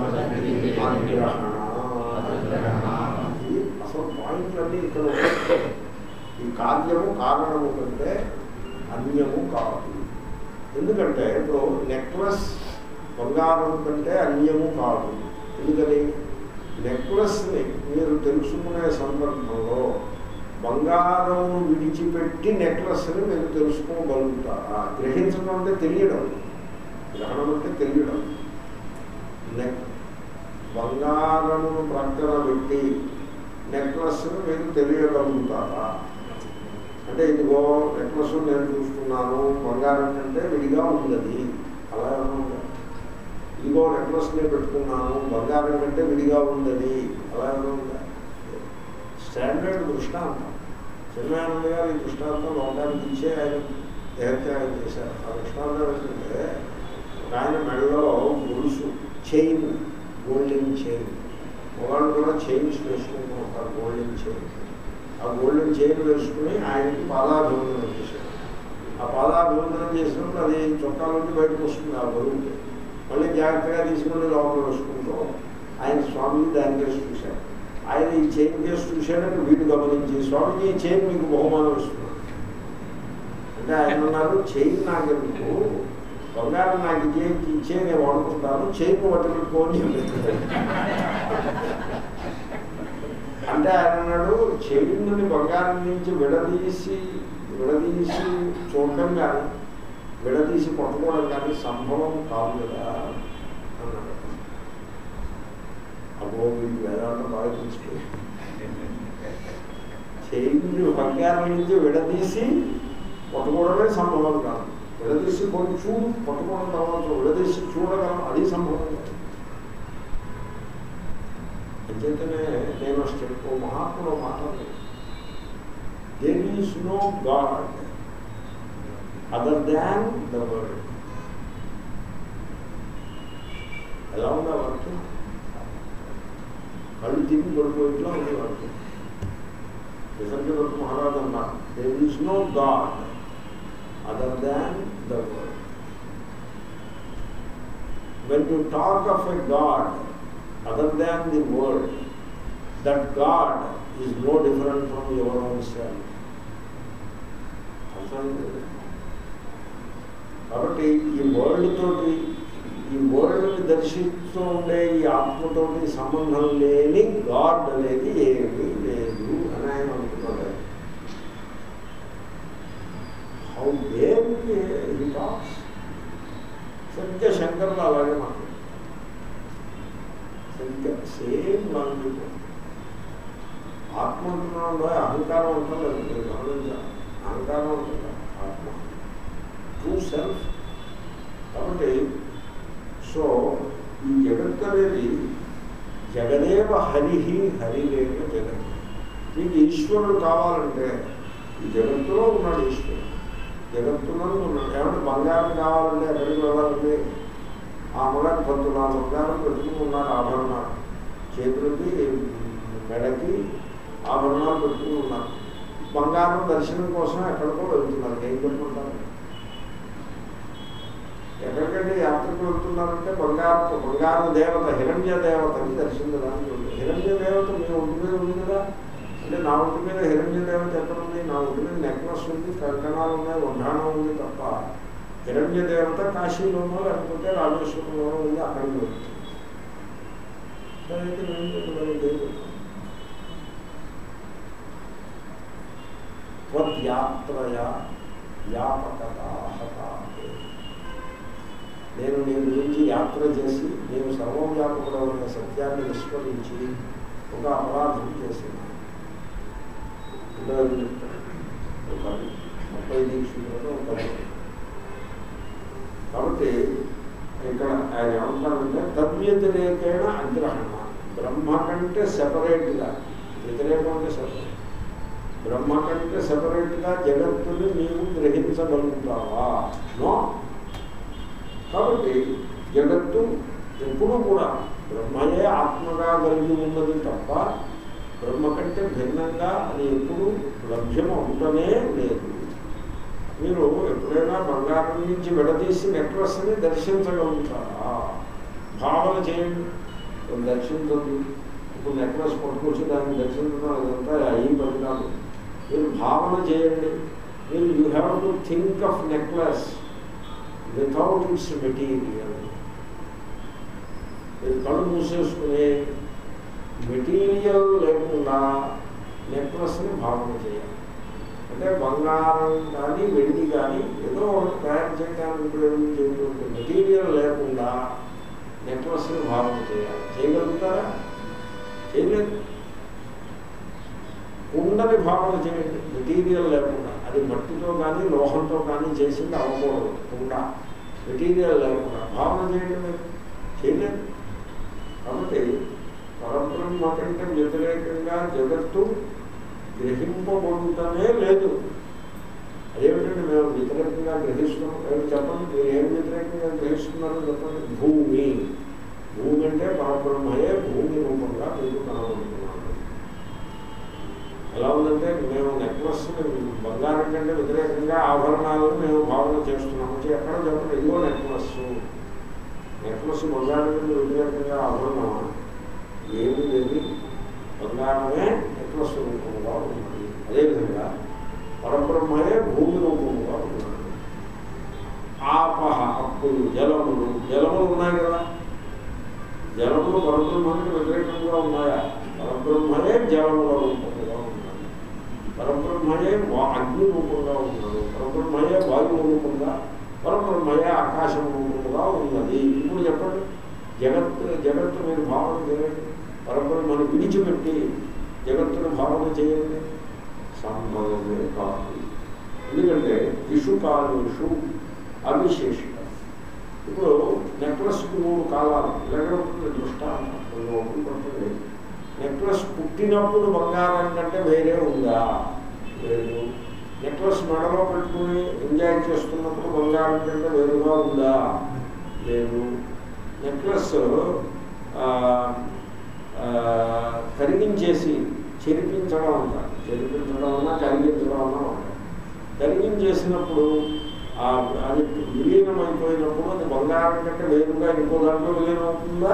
ఇది అసలు పాయింట్లన్నీ ఇక్కడ ఉన్నాయి. ఈ కార్యము కారణము కంటే అన్యము కాదు ఎందుకంటే ఇప్పుడు నెక్లెస్ బంగారం కంటే అన్యము కాదు ఎందుకని నెక్లెస్ని మీరు తెలుసుకునే సందర్భంలో బంగారమును విడిచిపెట్టి నెక్లెస్ని మీరు తెలుసుకోగలుగుతారా గ్రహించడం అంటే తెలియడం గ్రహణం అంటే తెలియడం నెక్ బంగారమును ప్రక్కన పెట్టి నెక్లెస్ను మీరు తెలియగలుగుతారా అంటే ఇదిగో నెక్లెస్ నేను చూస్తున్నాను బంగారం కంటే విడిగా ఉన్నది అలా ఏమన్నా ఉందా? ఇదిగో నెక్లెస్ నేను పెట్టుకున్నాను బంగారం కంటే విడిగా ఉన్నది అలా ఏమన్నా ఉందా స్టాండర్డ్ దృష్టాంతం చిన్నానంద గారు ఈ దృష్టాంతం లోకానికి ఇచ్చే ఆయన దేహత్యాగం చేశారు ఆ దృష్టాంతం ఏంటంటే ఒక ఆయన మెడలో గొలుసు చైన్ గోల్డెన్ చైన్ మొగాళ్ళు కూడా చైన్స్ వేసుకుంటూ ఉంటారు గోల్డెన్ చైన్ ఆ గోల్డెన్ చైన్ వేసుకుని ఆయనకి పాదాభివందనం చేశారు ఆ పాదాభివందనం చేసినప్పుడు అది చొక్కా నుండి బయటకు వస్తుంది ఆ బరువుకి మళ్ళీ జాగ్రత్తగా తీసుకుని లోపల వేసుకుంటూ ఆయన స్వామిని దాని కేసు చూశారు ఆయన ఈ చైన్ కేసు చూశాడని వీడు గమనించి స్వామికి ఈ చైన్ మీకు బహుమానం ఇస్తున్నాడు అంటే ఆయన అన్నారు చైన్ నాకెందుకు బంగారం నాకు ఇచ్చే ఇచ్చే నేను వాడుకుంటాను చైన్ పట్టుకుని అంటే ఆయన అన్నాడు చైన్ని బంగారం నుంచి విడదీసి విడదీసి చూడటం కానీ విడదీసి పట్టుకోవడం కానీ సంభవం కాదు కదా అన్నాడు అబ్బో మీకు వేదాంతం బాగా తెలిసిపోయింది చైన్ని బంగారం నుంచి విడదీసి పట్టుకోవడమే సంభవం కాదు విడదీసి కొన్ని చూడు పట్టుకోవడం కావచ్చు విడదీసి చూడగలం అది సంభవం కాదు అంచేతనే నేను స్టెప్ మహాత్ముడు మాట్లాడలేదు there is no god other than the world ఎలా ఉందా వాక్యం కళ్ళు తిరిగి పడిపోయిట్లో ఉంది వాక్యం నిజంగా మహారాజు అన్నారు there is no god other than the world when you talk of a god other than the world, that God is no different from your own self. అర్థమైంది కదా? కాబట్టి ఈ వరల్డ్ తోటి ఈ వరల్డ్ని దర్శిస్తూ ఉండే ఈ ఆత్మతోటి సంబంధం లేని గాడ్ అనేది ఏమీ లేదు అని ఆయన అనుకున్నాడు హౌ దేర్ హీ టాక్స్ సరిగ్గా శంకర్లు అలాగే మాట్లాడు సరిగ్గా సేమ్ లాంగ్వేజ్ ఆత్మ అంటున్నాడు అహంకారం అంటలేదు మీరు గమనించాలి అహంకారం ఉంటుంది ఆత్మ ట్రూ సెల్ఫ్ కాబట్టి సో ఈ జగత్ అనేది జగదేవ హరిహి హరిరేవ జగత్ మీకు ఈశ్వరుడు కావాలంటే ఈ జగత్తులో ఉన్నాడు ఈశ్వరుడు జగత్తులో ఉన్నాడు ఏమంటే బంగారం కావాలంటే ఎక్కడికి వెళ్ళాలండి ఆ అమ్మగారు పంతులు బంగారం పెట్టుకుని ఉన్నారు ఆభరణాలు చేతులకి మెడకి ఆభరణాలు పెట్టుకుని ఉన్నారు బంగారం దర్శనం కోసం ఎక్కడికో వెళ్తున్నారు ఏం చెప్పుకుంటారు ఎక్కడికంటే యాత్రకు వెళ్తున్నారంటే బంగారు బంగారు దేవత హిరణ్య దేవతని దర్శించడానికి వెళ్తారు. హిరణ్య దేవత మీ ఒంటి మీద ఉంది కదా అంటే నా ఒంటి మీద హిరణ్య దేవత ఎక్కడ ఉంది నా ఒంటి మీద నెక్లెస్ ఉంది కంకణాలు ఉన్నాయి వడ్డాణం ఉంది తప్ప హిరణ్య దేవత కాశీలోనో లేకపోతే రామేశ్వరంలోనో ఉంది అక్కడికి వెళ్తుంది సరే అయితే నేను చెప్పగలను లేదు త్వద్యాత్రయ వ్యాపకత హతాహే నేను నీ గురించి యాత్ర చేసి నేను సర్వవ్యాపకుడమైన సత్యాన్ని విస్మరించి ఒక అపరాధం చేసిన పిల్లలు చెప్తారు. ఒక కవి. ముప్పై దీక్షితులతో ఒక కవి. కాబట్టి ఇక్కడ ఆయన ఏమంటారంటే తద్వ్యతిరేకేణ అగ్రహణ బ్రహ్మ కంటే సెపరేట్గా వ్యతిరేకం అంటే సెపరేట్ బ్రహ్మ కంటే సెపరేట్గా జగత్తుని నీవు గ్రహించగలుగుతావా నో కాబట్టి జగత్తు ఎప్పుడూ కూడా బ్రహ్మయే ఆత్మగా కలిగి ఉన్నది తప్ప బ్రహ్మ కంటే భిన్నంగా అది ఎప్పుడు లభ్యం అవుతూనే లేదు మీరు ఎప్పుడైనా బంగారం నుంచి విడదీసి నెక్లెస్ని దర్శించగలుగుతారా భావన చేయండి కొన్ని దర్శించండి ఇప్పుడు నెక్లెస్ పట్టుకొచ్చి దాన్ని దర్శించడం అదంతా అయ్యి పని కాదు మీరు భావన చేయండి మీరు you have to think of necklace without its material మీరు కళ్ళు మూసేసుకుని మెటీరియల్ లేకుండా నెక్లెస్ని భావన చేయాలి అంటే బంగారం కానీ వెండి కానీ ఏదో ఒకటి తయారు చేయడానికి ఉపయోగించేటువంటి మెటీరియల్ లేకుండా నెక్లెస్ని భావన చేయాలి చేయగలుగుతారా చేయలేదు కుండని భావన చేయండి మెటీరియల్ లేకుండా అది మట్టితో కానీ లోహంతో కానీ చేసింది అవ్వకూడదు కుండ మెటీరియల్ లేకుండా భావన చేయండి మీరు చేయలేదు కాబట్టి పరబ్రహ్మ కంటే వ్యతిరేకంగా జగత్తు గ్రహింపబడుతనే లేదు అదేమిటంటే మేము వ్యతిరేకంగా గ్రహిస్తున్నాం ఏమి చెప్పండి మీరు ఏం వ్యతిరేకంగా గ్రహిస్తున్నారో చెప్పండి భూమి భూమి అంటే పరబ్రహ్మయే భూమి రూపంగా మీరు కనబడుతున్నాను ఎలా ఉందంటే మేము నెక్లెస్ బంగారం కంటే వ్యతిరేకంగా ఆభరణాలను మేము భావన చేస్తున్నాము అంటే ఎక్కడ చెప్పండి ఇదిగో నెక్లెస్ నెక్లెస్ బంగారం కంటే వ్యతిరేకంగా ఆభరణమా ఏమి లేదు బంగారమే నెక్లెస్ రూపంగా ఉన్నది అదేవిధంగా పరబ్రహ్మయే భూమి రూపంగా ఉన్నది ఆపహ అప్పులు జలములు జలములు ఉన్నాయి కదా జలములు పరబ్రహ్మానికి వ్యతిరేకంగా ఉన్నాయా పరబ్రహ్మయే జలముల రూపంగా ఉన్నాయి పరబ్రహ్మయే వా అగ్ని రూపంగా ఉన్నాడు పరబ్రహ్మయే వాయువు రూపంగా పరబ్రహ్మయే ఆకాశం రూపంగా ఉన్నది ఇప్పుడు చెప్పండి జగత్ జగత్తు మీరు భావన చేయండి పరబ్రహ్మను విడిచిపెట్టి జగత్తును భావన చేయండి సంభవమే కాదు ఎందుకంటే ఇషు కాలుషు అవిశేషిత ఇప్పుడు నెక్లెస్కి మూడు కాలాలు ఎక్కడ ఉంటుంది దృష్టాంతం కొన్ని ఒకటి పడుతుంది నెక్లెస్ పుట్టినప్పుడు బంగారం కంటే వేరే ఉందా లేదు నెక్లెస్ మెడలో పెట్టుకుని ఎంజాయ్ చేస్తున్నప్పుడు బంగారం కంటే వేరుగా ఉందా లేదు నెక్లెస్ ఆ, ఆ, కరిగించేసి చెరిపించడం అంటారు చెరిపించడం అన్నా కరిగించడం అన్నా ఉంటాయి కరిగించేసినప్పుడు ఆ అది విలీనం అయిపోయినప్పుడు అది బంగారం కంటే వేరుగా ఇంకో దాంట్లో విలీనం అవుతుందా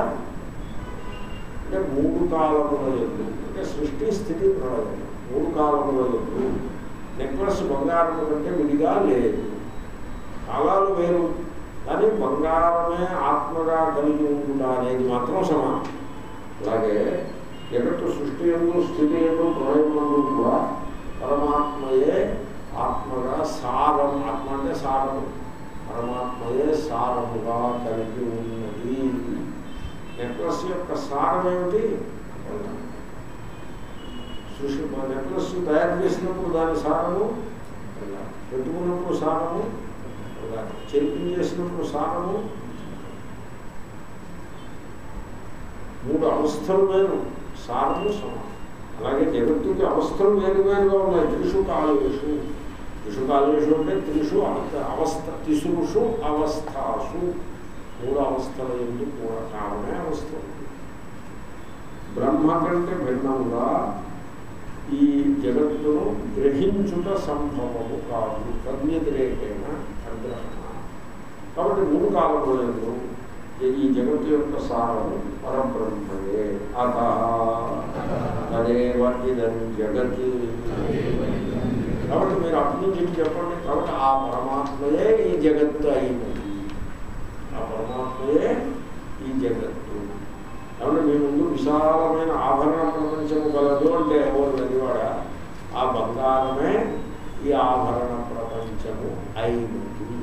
అంటే మూడు కాలముల ఎందు అంటే సృష్టి స్థితి ప్రళయం మూడు కాలముల ఎందు నెక్లెస్ బంగారం కంటే విడిగా లేదు కాలాలు వేరు కానీ బంగారమే ఆత్మగా కలిగి ఉంటుందా అనేది మాత్రం సమానం అలాగే జగత్తు సృష్టి ఎందు స్థితి ఎందు ప్రళయం ఎందు కూడా పరమాత్మయే ఆత్మగా సారం ఆత్మ అంటే సారము పరమాత్మయే సారముగా కలిగి ఉన్నది నెక్లెస్ యొక్క సారం ఏమిటి సృష్టి నెక్లెస్ తయారు చేసినప్పుడు దాని సారము పెట్టుకున్నప్పుడు సారము చెరిపి చేసినప్పుడు సారము మూడు అవస్థలు వేరు సారము సమానం అలాగే జగత్తుకి అవస్థలు వేరు వేరుగా ఉన్నాయి త్రిషు కాలేషు త్రిషు కాలేషు అంటే త్రిషు అవ- అవస్థ తిసురుషు అవస్థాసు మూడు అవస్థల ఎందుకు కూడా కావనే అవస్థ ఉంది. బ్రహ్మ కంటే భిన్నంగా ఈ జగత్తును గ్రహించుట సంభవము కాదు తద్వ్యతిరేకైన అగ్రహణ కాబట్టి మూడు కాలములందు ఈ జగత్తు యొక్క సారము పరబ్రహ్మయే అత తదేవ ఇదం జగత్ కాబట్టి మీరు అటు నుంచి ఇటు చెప్పండి కాబట్టి ఆ పరమాత్మయే ఈ జగత్తు అయినది ఆ పరమాత్మయే ఈ జగత్తు కాబట్టి మీ ముందు విశాలమైన ఆభరణ ప్రపంచము కలదు అంటే ఎవరు నదివాడ ఆ బంగారమే ఈ ఆభరణ ప్రపంచము అయినది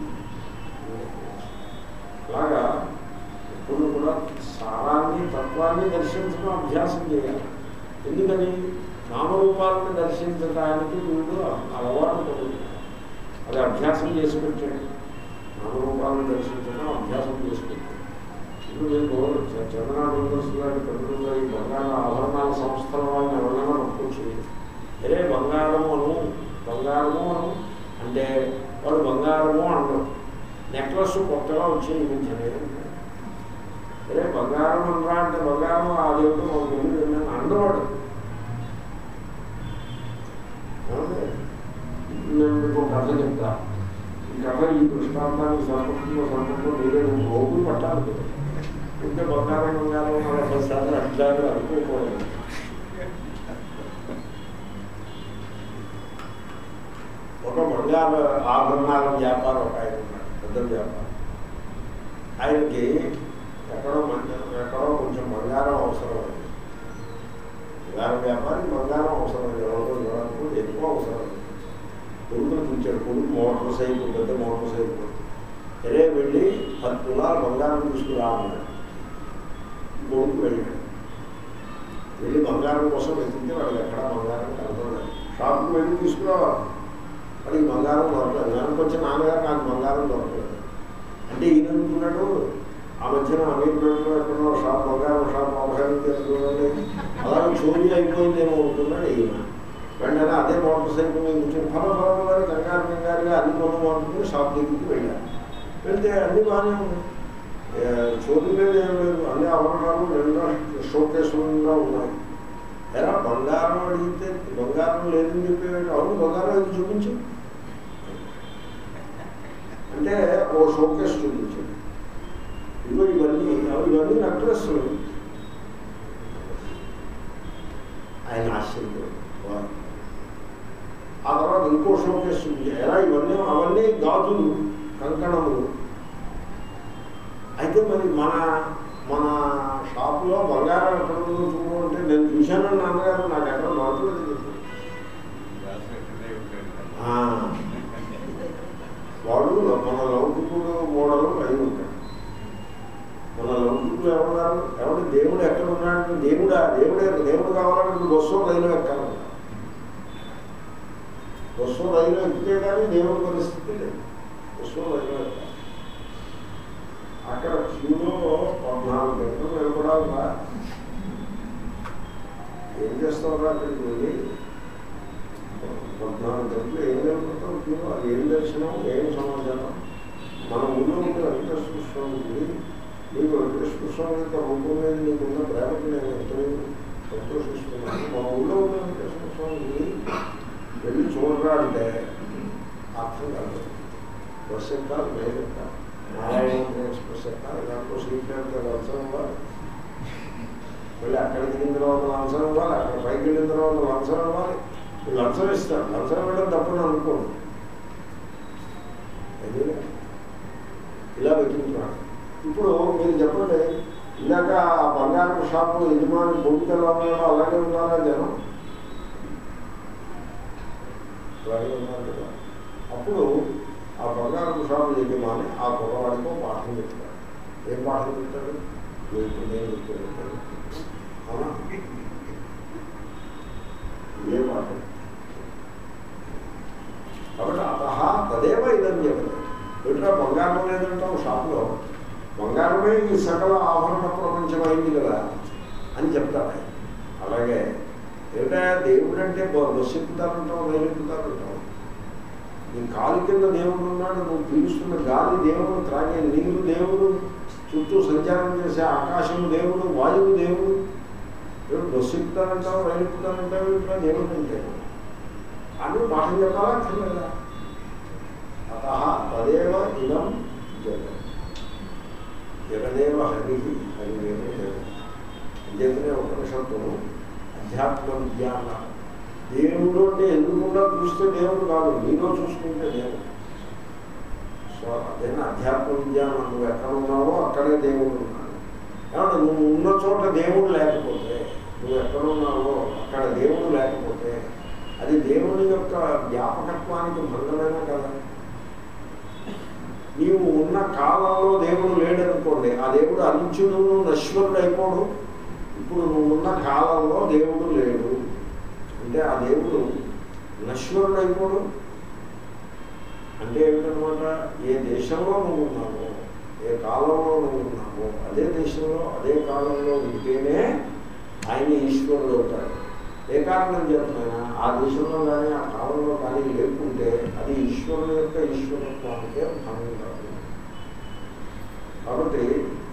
అలాగా ఎప్పుడు కూడా సారాన్ని తత్వాన్ని దర్శించడం అభ్యాసం చేయాలి ఎందుకని నామరూపాలను దర్శించడానికి వీడు అలవాటు పడుతుంది అది అభ్యాసం చేసి పెట్టాడు నామరూపాలను దర్శించడం అభ్యాసం చేసి పెట్టాడు ఇప్పుడు మీకు చ- చంద్రనా బ్రదర్స్ గారి పెద్దలుగా ఈ బంగార ఆభరణాల సంస్థల వాళ్ళని ఎవరైనా పట్టుకొచ్చి అరే బంగారము అను బంగారము అను అంటే వాడు బంగారము అనడు నెక్లెస్ కొత్తగా వచ్చి ఈ మధ్యనే అరే బంగారం అనరా అంటే బంగారం అదేమిటో మాకు తెలియదు నేను అండవాడు ఏమండి? నేను మీకు ఒక కథ చెప్తా ఈ కథ ఈ దృష్టాంతానికి సంపర్కంలో సంపర్కంలో మీరే ఓపులు పట్టాలి మీరు. ఉంటే బంగారం బంగారం మరొకసారి అట్లా అనుకోకూడదు ఒక బంగారు ఆభరణాల వ్యాపారం ఒక ఆయన ఉన్నాడు పెద్ద వ్యాపారం ఆయనకి ఎక్కడో మంచి ఎక్కడో కొంచెం బంగారం అవసరమైంది బంగారం వ్యాపారం బంగారం అవసరం ఎవరితో ఎవరికో ఎక్కువ అవసరం కొడుకుని పిలిచాడు కొడుకు మోటార్ సైకిల్ పెద్ద మోటార్ సైకిల్ సరే వెళ్ళి పది తులాలు బంగారం తీసుకురా అన్నాడు కొడుకు వెళ్ళాడు వెళ్ళి బంగారం కోసం వెతికితే వాడికి ఎక్కడ బంగారం కనపడలేదు షాప్కి వెళ్ళి తీసుకురావాలి వాడికి బంగారం దొరకలేదు వెనక్కి వచ్చి నాన్నగారు నాకు బంగారం దొరకలేదు అంటే ఈయన అనుకున్నాడు ఆ మధ్యన అమీర్పేటలో ఎక్కడో షాప్ బంగారం షాప్ అవసరం చూడండి అలాగే చోరీ అయిపోయిందేమో అనుకున్నాడు ఈయన వెంటనే అదే మోటార్ సైకిల్ మీద కూర్చొని ఫల ఫలం గారు కంగారు కంగారుగా అన్ని కొనం అనుకుని షాప్ దగ్గరికి వెళ్ళారు వెళ్తే అన్ని బాగానే ఉన్నాయి ఏ, చోరీ లేదు ఏం లేదు అన్ని ఆభరణాలు నిండా షోకేసులుగా ఉన్నాయి ఎలా బంగారం అడిగితే బంగారం లేదని చెప్పేవాడు అవును బంగారం అది చూపించు అంటే ఓ షోకేస్ చూపించాడు ఇదిగో ఇవన్నీ అవి ఇవన్నీ నెక్లెస్లు ఆయన ఆశ్చర్యం ఆ తర్వాత ఇంకో షోకేస్ చూపించాడు ఎలా ఇవన్నీ అవన్నీ గాజులు కంకణములు అయితే మరి మన మన షాపులో బంగారం ఎక్కడ ఉందో చూడు అంటే నేను చూశాను నాన్నగారు నాకు ఎక్కడ దొరకలేదు చెప్పి. ఆ, వాడు మన లౌకికుడు మోడలు అయి ఉంటాడు మన లౌకికులు ఎవరున్నారు ఎవడు దేవుడు ఎక్కడ ఉన్నాడు దేవుడా దేవుడే దేవుడు కావాలంటే ఇప్పుడు బస్సు రైలు ఎక్కాలి బస్సు రైలు ఎక్కితే కానీ దేవుడి పరిస్థితి లేదు బస్సు రైలు ఎక్కాలి అక్కడ క్యూలో పద్నాలుగు గంటలు నిలబడాలా ఏం చేస్తావురా అక్కడికి వెళ్ళి పద్నాలుగు గంటలు ఏం నిలబడతావు క్యూలో అది ఏం దర్శనం ఏం సమాచారం మన ఊళ్ళో ఉండే వెంకటేశ్వర స్వామి గుడి నీకు వెంకటేశ్వర స్వామి యొక్క రూపం మీద నీకున్న ప్రేమకు నేను ఎంతో సంతోషిస్తున్నాను మా ఊళ్ళో ఉన్న వెంకటేశ్వర స్వామి గుడి వెళ్ళి చూడరా అంటే అర్థం కాదు బస్ ఎక్కాలి రైలు ఎక్కాలి నారాయణ ఎక్స్ప్రెస్ ఎక్కాలి దాంట్లో సీట్ అంటే లంచం ఇవ్వాలి మళ్ళీ అక్కడ దిగిన తర్వాత లంచం ఇవ్వాలి అక్కడ పైకి వెళ్ళిన తర్వాత లంచం ఇవ్వాలి వీళ్ళు లంచం ఇస్తారు లంచం ఇవ్వడం తప్పని అనుకోండి అదేలే. ఇలా వెతుకుతున్నాడు ఇప్పుడు మీరు చెప్పండి ఇందాక ఆ బంగారం షాపు యజమాని భూమికల్లో ఉన్నాడో అలాగే ఉన్నారా జనం అలాగే ఉన్నారు కదా అప్పుడు ఆ బంగారం షాపు యజమాని ఆ కుర్రవాడికి ఒక పాఠం చెప్తాడు ఏం పాఠం చెప్తాడు ఇప్పుడు నేను చెప్తాడు అవునా ఏ పాఠం కాబట్టి అత దాంట్లో బంగారమే ఈ సకల ఆభరణ ప్రపంచం అయింది కదా అని చెప్తాడు ఆయన. అలాగే ఏమిటా దేవుడు అంటే బస్సెక్కుతారంటావు రైలెక్కుతారంటావు నీ కాలు కింద దేవుడు ఉన్నాడు నువ్వు పీలుస్తున్న గాలి దేవుడు త్రాగే నీరు దేవుడు చుట్టూ సంచారం చేసే ఆకాశం దేవుడు వాయువు దేవుడు దేవుడు బస్సు ఎక్కుతానంటావు రైలు ఎక్కుతానంటావు ఇంకా దేవుడు అంటే అని పాఠం చెప్పాలా అక్కర్లేదా అత తదేవ ఇదం జగత్ జగదేవ హరి హరిదేవ జగత్ అంచేతనే ఉపనిషత్తు అధ్యాత్మ విద్య అన్నారు దేవుడు అంటే ఎదురుకుండా చూస్తే దేవుడు కాదు నీలో చూసుకుంటే దేవుడు సో అదేనా అధ్యాత్మ విజ్ఞానం నువ్వు ఎక్కడ ఉన్నావో అక్కడే దేవుడు ఉన్నాడు కాబట్టి నువ్వు ఉన్న చోట దేవుడు లేకపోతే నువ్వు ఎక్కడ ఉన్నావో అక్కడ దేవుడు లేకపోతే అది దేవుని యొక్క వ్యాపకత్వానికి భంగమేనా కదా నీవు ఉన్న కాలంలో దేవుడు లేడనుకోండి ఆ దేవుడు అంచుడు నశ్వరుడు అయిపోడు ఇప్పుడు నువ్వు ఉన్న కాలంలో దేవుడు లేడు అంటే ఆ దేవుడు నశ్వరుడు అయిపోడు అంటే ఏమిటనమాట ఏ దేశంలో నువ్వు ఉన్నావో ఏ కాలంలో నువ్వు ఉన్నావో అదే దేశంలో అదే కాలంలో ఉంటేనే ఆయన ఈశ్వరుడు అవుతాడు ఏ కారణం చేతనైనా ఆ దేశంలో కానీ ఆ కాలంలో కానీ లేకుంటే అది ఈశ్వరుడు యొక్క ఈశ్వరత్వానికే భంగం కాదు కాబట్టి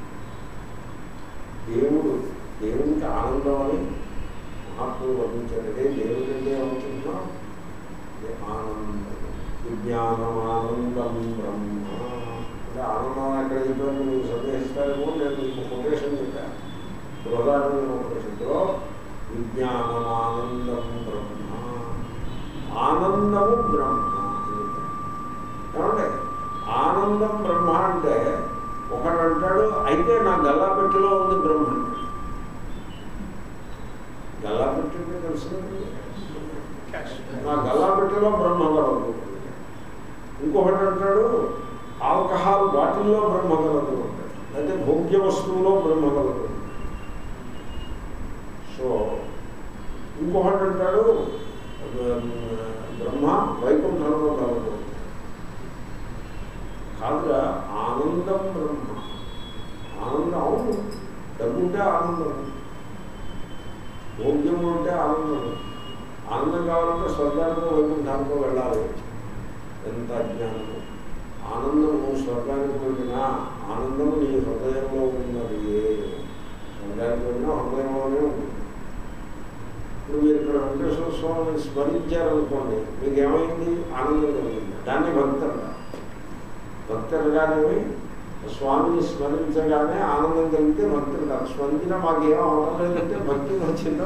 దేవుడు దేవునికి ఆనందం అని మహాత్ములు వర్ణించారంటే దేవుడు అంటే ఏమవుతుంటున్నాం ఆనందం విజ్ఞానమానందం బ్రహ్మ అంటే ఆనందం ఎక్కడ చెప్పారు మీరు సందేహిస్తారేమో నేను మీకు కొటేషన్ చెప్పాను బృహదారణ ఉపనిషత్తులో విజ్ఞానమానందం బ్రహ్మ ఆనందము బ్రహ్మ ఏమంటే ఆనందం బ్రహ్మ అంటే ఒకడు అంటాడు అయితే నా గల్లాపెట్టిలో ఉంది బ్రహ్మ అంటాడు గల్లాపెట్టి అంటే తెలుసు కదండి? నా గల్లాపెట్టిలో బ్రహ్మ కలదు ఇంకొకటి అంటాడు ఆల్కహాల్ బాటిల్లో బ్రహ్మ కలదు అంటాడు అయితే భోగ్య వస్తువులో బ్రహ్మ కలదు సో ఇంకొకటి అంటాడు బ్రహ్మ వైకుంఠంలో కలదు కాదుగా ఆనందం బ్రహ్మ ఆనందం అవును డబ్బుంటే ఆనందం భోగ్యం ఉంటే ఆనందం ఆనందం కావాలంటే స్వర్గానికో వైకుంఠానికో వెళ్ళాలి ఎంత అజ్ఞానము ఆనందం నువ్వు స్వర్గానికి వెళ్ళినా ఆనందం నీ హృదయంలో ఉన్నది స్వర్గానికి వెళ్ళినా హృదయంలోనే ఉంటుంది ఇప్పుడు మీరు ఇక్కడ వెంకటేశ్వర స్వామిని స్మరించారనుకోండి మీకు ఏమైంది ఆనందం కలిగింది దాన్ని భక్తి అంటారు భక్తి అనగానేమి స్వామిని స్మరించగానే ఆనందం కలిగితే భక్తి అంటారు స్మరించినా మాకేం అవడం లేదంటే భక్తి వచ్చిందో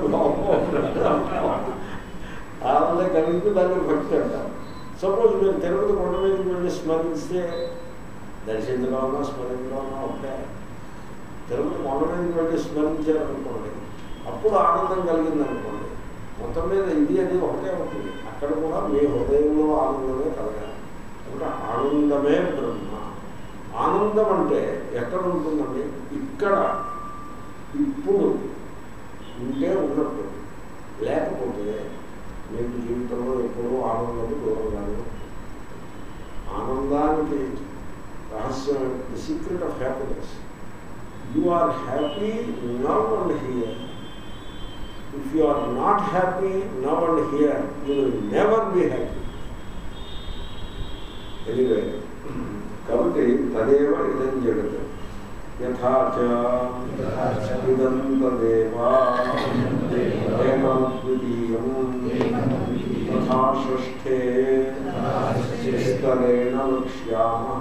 ఆనందం కలిగితే దాన్ని భక్తి అంటారు సపోజ్ మీరు తిరుపతి కొండ మీదకి వెళ్ళి స్మరిస్తే దర్శించడం స్మరించడం ఒకటే తిరుపతి కొండ మీదకి వెళ్ళి స్మరించారనుకోండి అప్పుడు ఆనందం కలిగింది అనుకోండి మొత్తం మీద ఇది అది ఒకటే ఉంటుంది అక్కడ కూడా మీ హృదయంలో ఆనందమే కలగాలి అంటే ఆనందమే బ్రహ్మ ఆనందం అంటే ఎక్కడ ఉంటుందండి ఇక్కడ ఇప్పుడు ఉంటే ఉన్నట్టు లేకపోతే మీకు జీవితంలో ఎప్పుడూ ఆనందం దూరంగానే ఆనందానికి రహస్యం the secret of happiness you are happy now and here if you are not happy now and here you will never be happy anyway కాబట్టి తదేవ ఇదం జగత్ యథాచ ఇదం తదేవా ఏకద్వితీయం తథా షష్ఠే స్తరేణ వక్ష్యామః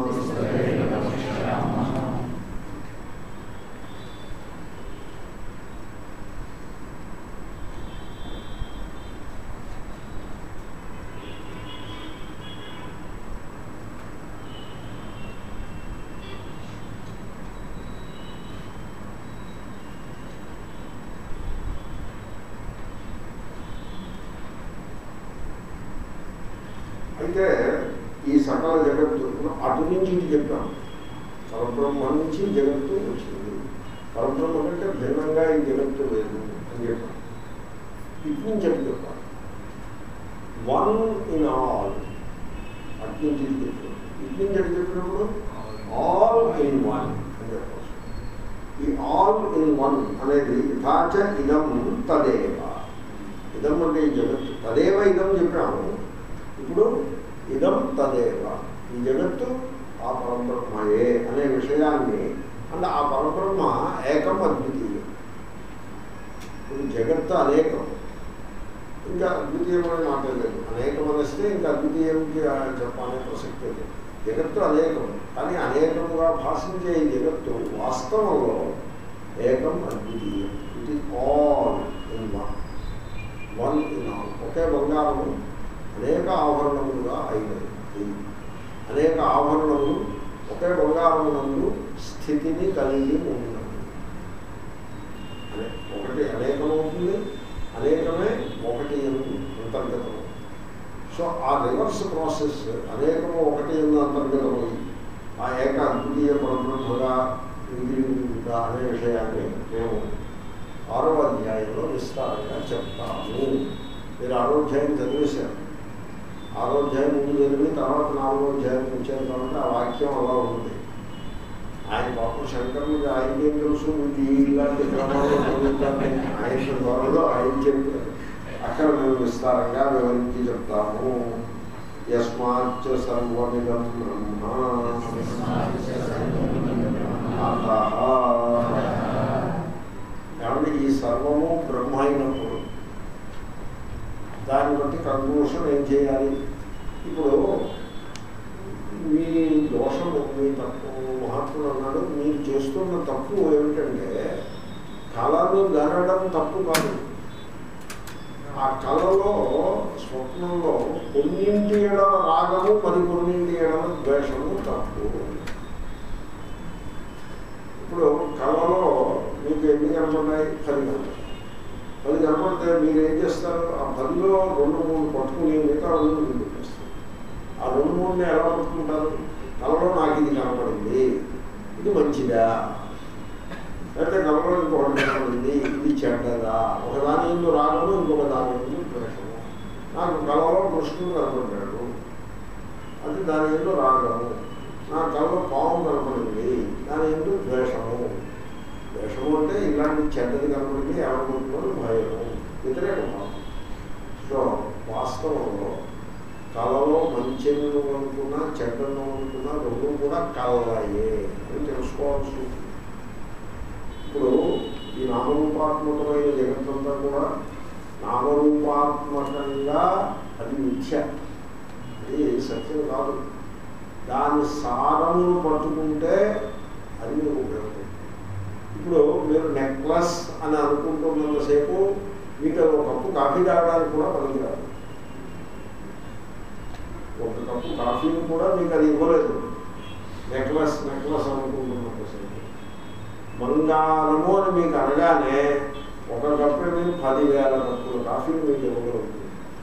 అయితే ఈ సకల జగత్తు అటు నుంచి ఇటు చెప్పాం పరబ్రహ్మ నుంచి జగత్తు వచ్చింది పరబ్రహ్మ కంటే భిన్నంగా ఈ జగత్తు లేదు అని చెప్పాం ఇటు నుంచి అటు చెప్పాం వన్ ఇన్ ఆల్ అటు నుంచి ఇటు చెప్పాం ఇటు నుంచి అటు చెప్పినప్పుడు ఆల్ ఇన్ వన్ అని చెప్పవచ్చు ఈ ఆల్ ఇన్ వన్ అనేది యథాచ ఇదం తదేవ ఇదం అంటే ఈ జగత్తు తదేవ ఇదం చెప్పాము ఇప్పుడు ఇదం తదేవ ఈ జగత్తు ఆ పరబ్రహ్మయే అనే విషయాన్ని అంటే ఆ పరబ్రహ్మ ఏకం అద్వితీయం ఇప్పుడు జగత్తు అనేకం ఇంకా అద్వితీయమైన మాట లేదు అనేకం అనేస్తే ఇంకా అద్వితీయంకి చెప్పాలనే ప్రసక్తి లేదు జగత్తు అనేకం కానీ అనేకముగా భాషించే ఈ జగత్తు వాస్తవంలో ఏకం అద్వితీయం ఇది all in one one in all ఒకే బంగారము అనేక ఆభరణములుగా అయినది ఇది. అనేక ఆభరణములు ఒకే బంగారమునందు స్థితిని కలిగి ఉన్నది అనే ఒకటి అనేకమవుతుంది అనేకమే ఒకటి ఎందు అంతర్గతము సో ఆ రివర్స్ ప్రాసెస్ అనేకము ఒకటి ఎందు అంతర్గతమై ఆ ఏక అద్వితీయ పరబ్రహ్మగా మిగిలిగా అనే విషయాన్ని మేము ఆరో అధ్యాయంలో విస్తారంగా చెప్తాము మీరు ఆరో అధ్యాయం చదివేశారు ఆరో అధ్యాయం ముందు చదివి తర్వాత నాలుగో అధ్యాయం వచ్చారు కాబట్టి ఆ వాక్యం అలా ఉంది ఆయన పాపం శంకరుడికి ఆయనకేం తెలుసు మీకు ఇలాంటి క్రమంలో చదువుతాను ఆయన త్వరలో ఆయన చెప్పారు అక్కడ మేము విస్తారంగా వివరించి చెప్తాము యస్మాచ్చ సర్వమిదం బ్రహ్మ అతః కాబట్టి ఈ సర్వము బ్రహ్మ అయినప్పుడు దాన్ని బట్టి కంక్లూషన్ ఏం చేయాలి ఇప్పుడు మీ దోషము మీ తప్పు మహాత్ముడు అన్నాడు మీరు చేస్తున్న తప్పు ఏమిటంటే కళను గనడం తప్పు కాదు ఆ కళలో స్వప్నంలో కొన్నింటి ఎడల రాగము మరి కొన్నింటి ఎడల ద్వేషము తప్పు ఇప్పుడు కళలో మీకు ఎన్ని కనపడ్డాయి పది కనపడ్డాయి పది కనపడితే మీరు ఏం చేస్తారు ఆ పదిలో రెండు మూడు పట్టుకుని మిగతా రెండు మీరు పెట్టేస్తారు ఆ రెండు మూడుని ఎలా పట్టుకుంటారు కళలో నాకు ఇది కనపడింది ఇది మంచిదా లేకపోతే కళలో ఇంకొకటి కనపడింది ఇది చెడ్డదా ఒక దాని ఎందు రాగము ఇంకొక దాని ఎందు ద్వేషము నాకు కళలో కృష్ణుడు కనపడ్డాడు అది దాని ఎందు రాగము నా కళలో పాము కనపడింది దాని ఎందు ద్వేషము ద్వేషము అంటే ఇలాంటి చెడ్డది కనపడింది ఎవరికొట్టుకోని భయము వ్యతిరేక భావం సో వాస్తవంలో కళలో మంచిను అనుకున్నా చెడ్డను అనుకున్నా రెండు కూడా కళలయే అని తెలుసుకోవాల్సి ఉంటుంది ఇప్పుడు ఈ నామరూపాత్మకమైన జగత్తంతా కూడా నామరూపాత్మకంగా అది మిథ్య అది సత్యం కాదు దాని సారమును పట్టుకుంటే అది మీకు ఉపయోగపడుతుంది ఇప్పుడు మీరు నెక్లెస్ అని అనుకుంటున్నంతసేపు మీకు అది ఒక కప్పు కాఫీ తాగడానికి కూడా పనికిరాదు ఒక కప్పు కాఫీని కూడా మీకు అది ఇవ్వలేదు నెక్లెస్ నెక్లెస్ అనుకుంటున్నంతసేపు బంగారము అని మీకు అనగానే ఒక కప్పు మీరు పదివేల కప్పులు కాఫీని మీకు ఇవ్వగలుగుతుంది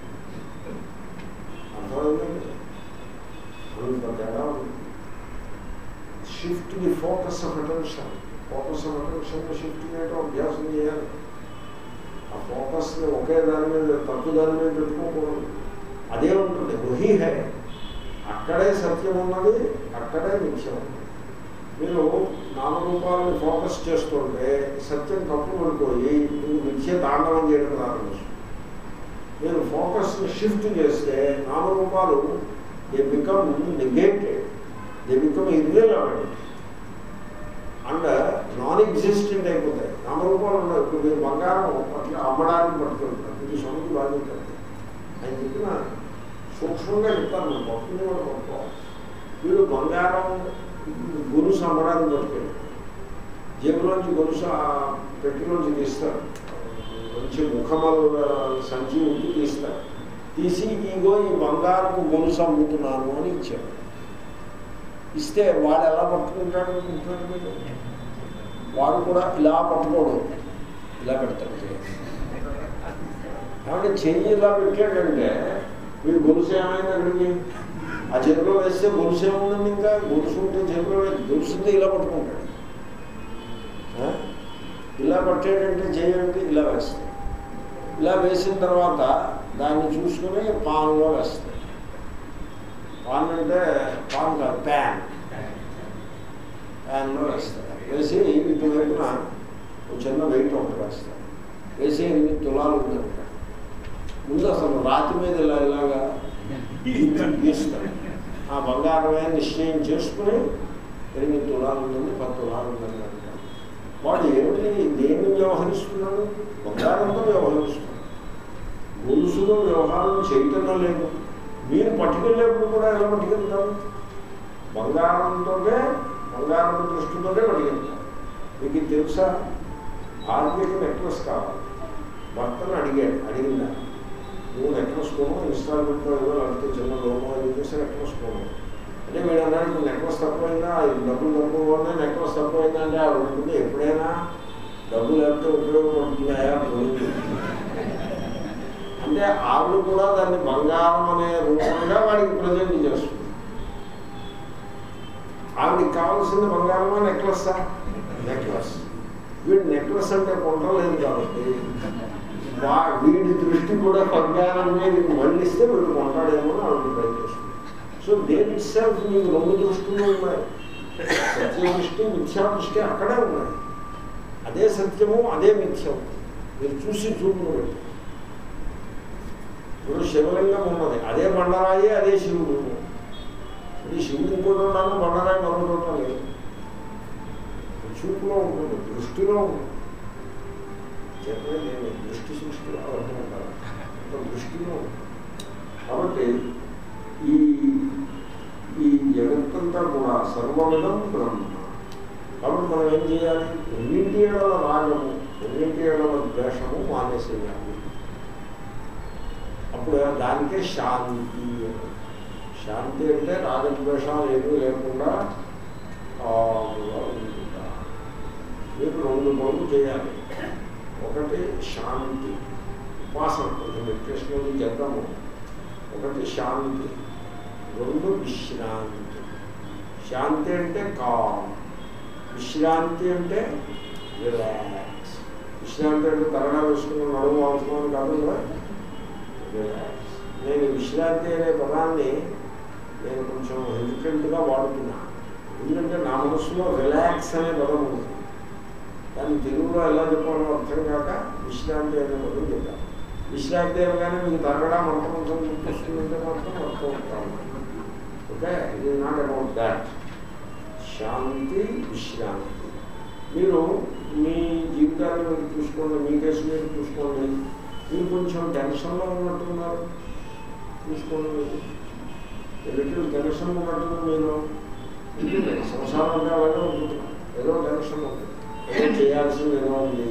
అర్థమైందండి అంత తేడా ఉంది shift the focus of attention focus of attention shift చేయడం అభ్యాసం చేయాలి ఆ ఫోకస్ని ఒకే దాని మీద తప్పు దాని మీద పెట్టుకోకూడదు అదే ఉంటుంది వహీ హే అక్కడే సత్యం ఉన్నది అక్కడే మిథ్యం ఉన్నది మీరు నామరూపాలను ఫోకస్ చేస్తుంటే సత్యం తప్పు పడిపోయి మీకు మిథ్య తాండవం చేయడం ప్రారంభిస్తుంది మీరు ఫోకస్ని షిఫ్ట్ చేస్తే నామరూపాలు they become negated they become irrelevant and non existent అయిపోతాయి నామరూపాలు ఉన్నాయి ఇప్పుడు మీరు బంగారం అట్లా అమ్మడానికి పట్టుకుంటారు ఇది సొంతకి బాధ్యత ఆయన చెప్పిన సూక్ష్మంగా చెప్తారు మనం పట్టుకుని కూడా పట్టుకోవాలి వీడు బంగారం గొలుసు అమ్మడానికి పట్టుకెళ్ళి జేబులోంచి గొలుసు ఆ పెట్టిలోంచి తీస్తారు మంచి ముఖమల సంచి ఉండి తీస్తారు తీసి ఇగో ఈ బంగారపు గొలుసు అమ్ముతున్నాను అని ఇచ్చాడు ఇస్తే వాడు ఎలా పట్టుకుంటాడు అనుకుంటున్నాడు మీరు వాడు కూడా ఇలా పట్టుకోడు ఇలా పెడతాడు చేయి. కాబట్టి చెయ్యి ఇలా పెట్టాడంటే మీరు గొలుసు ఏమైంది అక్కడికి ఆ చేతిలో వేస్తే గొలుసు ఏముందండి ఇంకా గొలుసు ఉంటే చేతిలో వేసి గొలుసుంటే ఇలా పట్టుకుంటాడు ఆ? ఇలా పట్టాడంటే చేయండి ఇలా వేస్తాడు ఇలా వేసిన తర్వాత దాన్ని చూసుకుని పాన్లో వేస్తాడు పాన్ అంటే పాన్ కాదు ప్యాన్ ఆ, న్యాయంలో వేస్తారు వేసి ఇటువైపున ఒక చిన్న వెయిట్ ఒకటి వేస్తారు వేసి ఎనిమిది తులాలు ఉందనుక ముందు అసలు రాతి మీద ఇలా ఇలాగా గీస్తారు ఆ బంగారమే నిశ్చయం చేసుకుని ఎనిమిది తులాలు ఉందండి పది తులాలు ఉందండి అంటారు వాడు ఏమిటి దేన్ని వ్యవహరిస్తున్నాడు బంగారంతో వ్యవహరిస్తున్నాడు గొలుసులో వ్యవహారం చేయటం లేదు మీరు పట్టుకెళ్ళేప్పుడు కూడా ఎలా పట్టుకెళ్తారు బంగారంతోనే బంగారం దృష్టితోనే పట్టుకెళ్తారు మీకు ఇది తెలుసా ఆర్మీకి నెక్లెస్ కావాలి భర్తను అడిగాడు అడిగిందా నువ్వు నెక్లెస్ కొను ఇన్స్టాల్మెంట్లో ఏదో లేకపోతే చిన్న లోపం ఏదో చేసి నెక్లెస్ కొను అంటే వీడు అన్నాడు ఇప్పుడు నెక్లెస్ తక్కువైందా ఇది డబ్బులు తక్కువ ఉన్నాయి నెక్లెస్ తక్కువైందా అంటే ఆవిడ ఉంటుంది ఎప్పుడైనా డబ్బు లేకపోతే ఉపయోగపడుతున్నాయా పోయింది అంటే ఆవిడ కూడా దాన్ని బంగారం అనే రూపంగా వాడికి ప్రజెంట్ చేస్తుంది ఆవిడకి కావాల్సింది బంగారమా నెక్లెస్సా నెక్లెస్ వీడు నెక్లెస్ అంటే కొంటలేదు కాబట్టి వా వీడి దృష్టి కూడా బంగారం మీద మళ్ళిస్తే వీడు కొంటాడేమో అని ఆవిడ ట్రై చేస్తుంది సో దేని సెల్ఫ్ మీకు రెండు దృష్టిలు ఉన్నాయి సత్య దృష్టి మిథ్యా దృష్టి అక్కడే ఉన్నాయి అదే సత్యము అదే మిథ్యం మీరు చూసి చూపును పెట్టి ఇప్పుడు శివలింగం ఉన్నది అదే బండరాయి అదే శివుడు ఇది శివుడు ఇంకో చోటాను బండరాయి మరో చోట లేదు చూపులో ఉంటుంది దృష్టిలో ఉంటుంది చెప్పే నేను దృష్టి సృష్టిలో అర్థమంటారు దృష్టిలో ఉంటుంది కాబట్టి ఈ ఈ జగత్తంతా కూడా సర్వమిదం బ్రహ్మ కాబట్టి మనం ఏం చేయాలి రెండింటి ఏడల రాగము రెండింటి ఏడల ద్వేషము మానేసేయాలి అప్పుడు దానికే శాంతి శాంతి అంటే రాగద్వేషాలు ఏమీ లేకుండా కాముగా ఉంటుందా మీకు రెండు పనులు చేయాలి ఒకటి శాంతి ఉపాసన కొంచెం మెడిటేషన్ చేద్దాము ఒకటి శాంతి రెండు విశ్రాంతి శాంతి అంటే కామ్ విశ్రాంతి అంటే రిలాక్స్ విశ్రాంతి అంటే తరగా వేసుకుని నడుము అవసరం కాదు కదా రిలాక్స్ నేను విశ్రాంతి అనే పదాన్ని నేను కొంచెం హెజిటెంట్గా వాడుతున్నా ఎందుకంటే నా మనసులో రిలాక్స్ అనే పదం ఉంది దాన్ని తెలుగులో ఎలా చెప్పాలో అర్థం కాక విశ్రాంతి అనే పదం చెప్పాను విశ్రాంతి అనగానే మీకు తరగడా మంట మంచం గుర్తొస్తుందంటే మాత్రం వర్క్ అవుతాను ఓకే ఇది నాట్ అబౌట్ దాట్ శాంతి విశ్రాంతి మీరు మీ జీవితాన్ని మీరు చూసుకోండి మీ కేసు మీరు చూసుకోండి మీరు కొంచెం టెన్షన్లో ఉన్నట్టున్నారు చూసుకోండి మీరు లిటిల్ టెన్షన్ ఉన్నట్టు మీరు ఉంటుంది సంసారం అంటే అలాగే ఉంటుంది ఏదో టెన్షన్ ఉంటుంది ఏదో చేయాల్సింది ఏదో ఉంది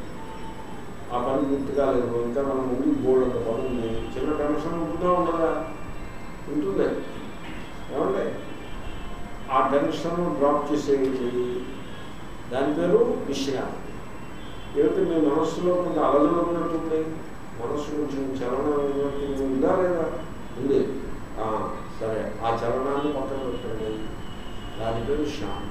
ఆ పని గుర్తుగా లేదు ఇంకా మనం ముందు బోర్డు ఒక పని ఉంది చిన్న టెన్షన్ ఉంటుందా ఉండదా ఉంటుంది ఏమండి ఆ టెన్షన్ డ్రాప్ చేసేది దాని పేరు విశ్రాంతి ఏమిటి మీ మనస్సులో కొంత అలజడి ఉన్నట్టుంది మనస్సు కొంచెం చలనం ఉన్నట్టు ఉందా లేదా ఉంది ఆ, సరే ఆ చలనాన్ని పక్కన పెట్టండి దాని పేరు శాంతి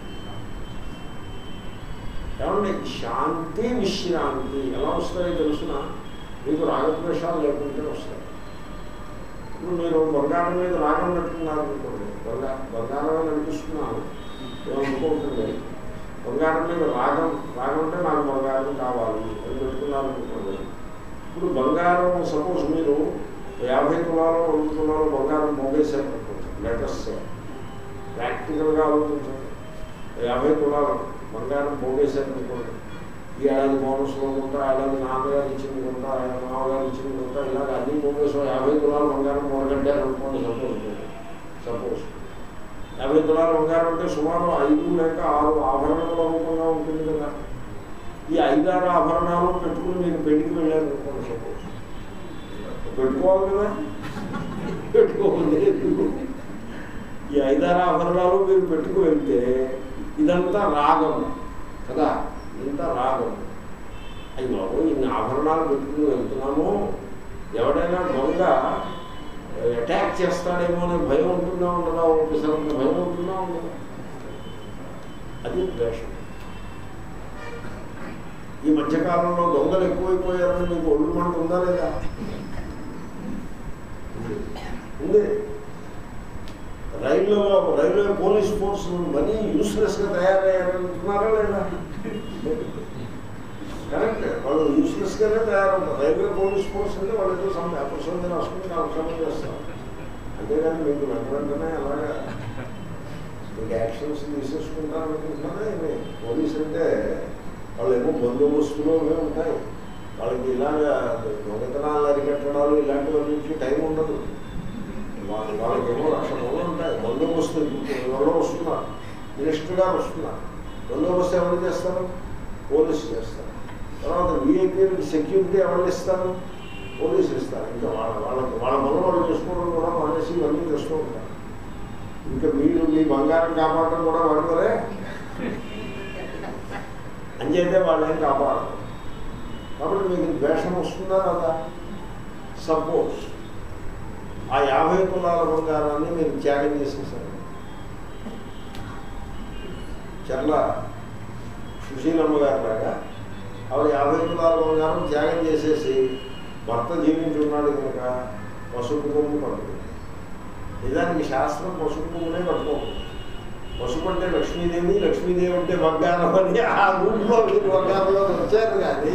ఏమండి శాంతి విశ్రాంతి ఎలా వస్తాయో తెలుసిన మీకు రాగద్వేషాలు లేకుంటే వస్తాయి ఇప్పుడు మీరు బంగారం మీద రాగం పెట్టుకున్నారు అనుకోండి బంగా బంగారం అని అనిపిస్తున్నాను ఏమనుకుంటుంది బంగారం మీద రాగం రాగం అంటే నాకు బంగారం కావాలి అని పెట్టుకున్నారు అనుకోండి ఇప్పుడు బంగారం సపోజ్ మీరు యాభై తులాలు వంద తులాలు బంగారం పొంగేశారు అనుకోండి లేటెస్ట్ ప్రాక్టికల్గా ఆలోచించండి యాభై తులాలు బంగారం పోగేశారు అనుకోండి ఈ ఏడాది బోనస్లో కొంత ఏడాది నాన్నగారు ఇచ్చింది కొంత మామగారు ఇచ్చింది కొంత ఇలాగ అన్ని పోగేసాం యాభై తులాలు బంగారం మొదలెట్టారు అనుకోండి సపోజ్ సపోజ్ యాభై తులాలు బంగారం అంటే సుమారు ఐదు లేక ఆరు ఆభరణముల రూపంగా ఉంటుంది కదా ఈ ఐదారు ఆభరణాలు పెట్టుకుని మీరు పెళ్లికి వెళ్ళారు అనుకోండి సపోజ్ పెట్టుకోవాలి కదా పెట్టుకోవాలి ఈ ఐదారు ఆభరణాలు మీరు పెట్టుకు వెళ్తే ఇదంతా రాగం కదా ఇదంతా రాగం అయ్యో ఇన్ని ఆభరణాలు పెట్టుకుని వెళ్తున్నాము ఎవడైనా దొంగ అటాక్ చేస్తాడేమో అనే భయం ఉంటుందా ఉండదా ఒకసారి భయం ఉంటుందా ఉండదా అది ద్వేషం ఈ మధ్యకాలంలో దొంగలు ఎక్కువైపోయారని మీకు ఒళ్ళు మంట ఉందా లేదా ఉంది రైల్వేలో రైల్వే పోలీస్ ఫోర్స్ మనీ యూస్లెస్గా తయారయ్యారంటున్నారా లేదా కరెక్ట్ వాళ్ళు యూస్లెస్గానే తయారవుతారు రైల్వే పోలీస్ ఫోర్స్ అంటే వాళ్ళు ఏదో సమ్ పేపర్స్ మీద రాసుకుని కాలక్షేపం చేస్తారు అంతేగాని మీకు వెంట వెంటనే అలాగా మీకు యాక్షన్స్ తీసేసుకుంటారు అనుకుంటున్నారా ఏమి పోలీస్ అంటే వాళ్ళు ఏమో బందోబస్తులు అవే ఉంటాయి వాళ్ళకి ఇలాగా దొంగతనాలు అరికట్టడాలు ఇలాంటివన్నింటికి టైం ఉండదు వాళ్ళ వాళ్ళకి ఏమో లక్ష రోజులు ఉంటాయి బందోబస్తు ఎవరో వస్తున్నారు మినిస్టర్ గారు వస్తున్నారు బందోబస్తు ఎవరు చేస్తారు పోలీసు చేస్తారు తర్వాత విఐపీలకి సెక్యూరిటీ ఎవరు ఇస్తారు పోలీసు ఇస్తారు ఇంకా వాళ్ళ వాళ్ళకి వాళ్ళ పనులు వాళ్ళు చేసుకోవడం కూడా మానేసి ఇవన్నీ చేస్తూ ఉంటారు ఇంకా మీరు మీ బంగారం కాపాడడం కూడా పడుకోరే అంచేతే వాళ్ళని కాపాడరు కాబట్టి మీకు ద్వేషం వస్తుందా కదా సపోజ్ ఆ యాభై కులాల బంగారాన్ని మీరు త్యాగం చేసేసారు చర్ల సుశీలమ్మ గారు లాగా ఆవిడ యాభై కులాల బంగారం త్యాగం చేసేసి భర్త జీవించున్నాడు కనుక పసుపు కొమ్ము పడుతుంది నిజానికి శాస్త్రం పసుపు కొమ్మునే పట్టుకోకూడదు పసుపు అంటే లక్ష్మీదేవి లక్ష్మీదేవి అంటే బంగారం అని ఆ రూపంలో మీరు బంగారంలో వచ్చారు కానీ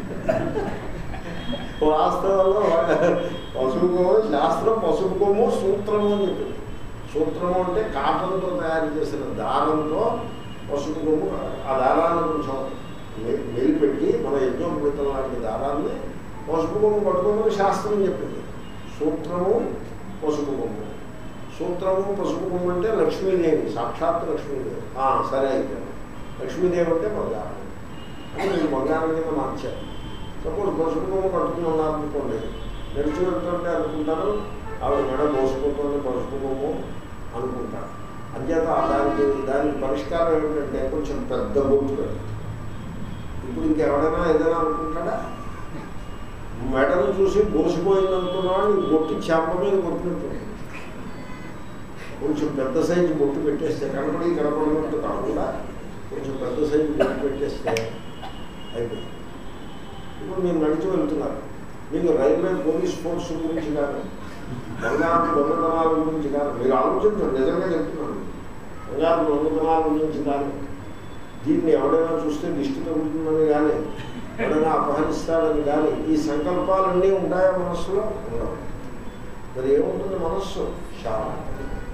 వాస్తవంలో పసుపు కొమ్ము శాస్త్రం పసుపు కొమ్ము సూత్రము అని చెప్పింది సూత్రము అంటే కాటన్తో తయారు చేసిన దారంతో పసుపు కొమ్ము ఆ దారాన్ని కొంచెం మెలి పెట్టి మన యజ్ఞోపేతం లాంటి దారాన్ని పసుపు కొమ్ము పట్టుకోమని శాస్త్రం చెప్పింది సూత్రము పసుపు కొమ్ము సూత్రము పసుపు కొమ్ము అంటే లక్ష్మీదేవి సాక్షాత్ లక్ష్మీదేవి ఆ, సరే అయితే లక్ష్మీదేవి అంటే బంగారం అని మీరు బంగారం కింద మార్చారు సపోజ్ పసుపు కొమ్ము పట్టుకుని ఉన్నారనుకోండి నడిచి వెళ్తుంటే అనుకుంటారు ఆవిడ మెడ మోసుకుంటుంది పసుపు కొమ్ము అనుకుంటారు అంచేత దానికి దానికి పరిష్కారం ఏమిటంటే కొంచెం పెద్ద బొట్టు పెట్టాలి ఇప్పుడు ఇంకెవడైనా ఏదైనా అనుకుంటాడా మెడను చూసి బోసిపోయింది అనుకున్నవాడు ఈ బొట్టు చేప మీద కొట్టినట్టు కొంచెం పెద్ద సైజు బొట్టు పెట్టేస్తే కనపడి కనపడినట్టు కాకుండా కొంచెం పెద్ద సైజు బొట్టు పెట్టేస్తే అయిపోయింది ఇప్పుడు మీరు నడిచి వెళ్తున్నారు మీకు రైల్వే పోలీస్ ఫోర్స్ గురించి కానీ బంగారు దొంగతనాల గురించి కానీ మీరు ఆలోచించండి నిజంగా చెప్తున్నాను బంగారు దొంగతనాల గురించి కానీ దీన్ని ఎవడైనా చూస్తే దిష్టి తగ్గుతుందని కానీ ఎవడైనా అపహరిస్తాడని కానీ ఈ సంకల్పాలన్నీ ఉంటాయా మనస్సులో ఉండవు మరి ఏముంటుంది మనస్సు శాంతి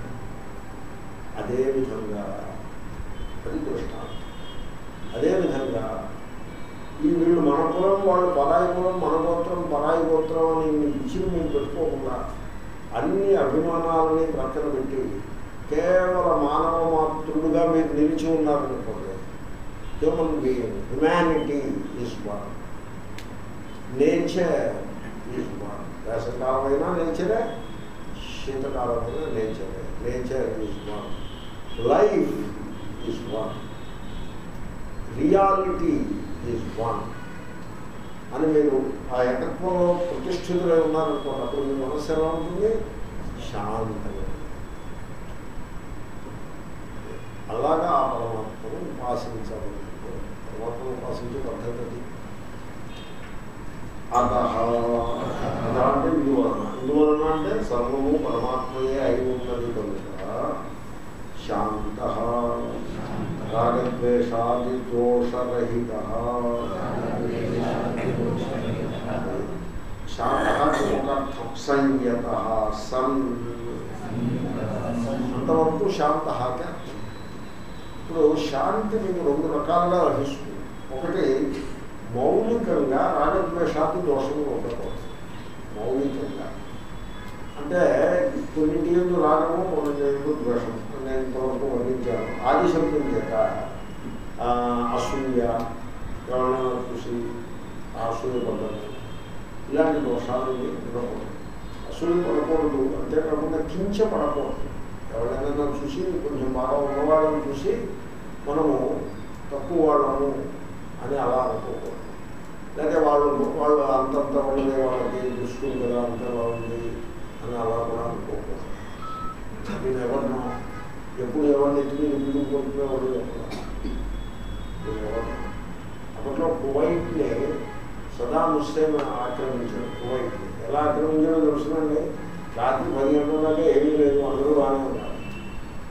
అదేవిధంగా అది దృష్టాంతం అదేవిధంగా ఈ వీళ్ళు మన కులం వాళ్ళు పరాయి కులం మన గోత్రం పరాయి గోత్రం అని ఇచ్చిన మేము పెట్టుకోకుండా అన్ని అభిమానాలని ప్రక్కన పెట్టి కేవల మానవ మాతృడుగా మీరు నిలిచి ఉన్నారనుకోండి human being humanity is one nature is one వేసవకాలమైనా నేచరే శీతకాలమైనా నేచరే nature is one life is one reality is one అని మీరు ఆ ఏకత్వంలో ప్రతిష్ఠితులై ఉన్నారనుకోండి అప్పుడు మీ మనస్సు ఎలా ఉంటుంది శాంతంగా అలాగా ఆ పరమాత్మను ఉపాసించాలి పరమాత్మను ఉపాసించే పద్ధతి అది అత అంటే ఇందువలన ఇందువలన అంటే సర్వము పరమాత్మయే అయి ఉన్నది కనుక శాంత రాగద్వేషాది దోషరహిత శాంత ఒకర్థం సంయత సన్ అంతవరకు శాంత ఇప్పుడు శాంతి మీకు రెండు రకాలుగా లభిస్తుంది ఒకటి మౌలికంగా రాగద్వేషాది దోషములు ఉండకూడదు మౌలికంగా అంటే కొన్నింటి ఎందు రాగము కొన్నింటి ఎందు ద్వేషం నేను ఇంతవరకు వర్ణించాను ఆది శబ్దం చేత ఆ, అసూయ ఎవరైనా చూసి అసూయ పడ్డము ఇలాంటి దోషాలు ఉండకూడదు అసూయ పడకూడదు అంతేకాకుండా కించపడకూడదు ఎవరైనా నన్ను చూసి కొంచెం బాగా ఉన్నవాళ్ళని చూసి మనము తక్కువ వాళ్ళము అని అలా అనుకోకూడదు లేకపోతే వాళ్ళు వాళ్ళు అంతంత ఉన్నదే వాళ్ళకి దృష్టి కదా అంత బాగుంది అని అలా కూడా అనుకోకూడదు నేను ఎవరినో ఎప్పుడు ఎవరిని ఎత్తి మీద పిలుపుకుంటున్నా వాళ్ళు ఎవరు అప్పట్లో కువైట్ని సదాం హుస్సేన్ ఆక్రమించాడు కువైట్ని ఎలా ఆక్రమించాడో తెలుసునండి రాత్రి పది గంటల దాకా ఏమీ లేదు అందరూ బాగానే ఉన్నారు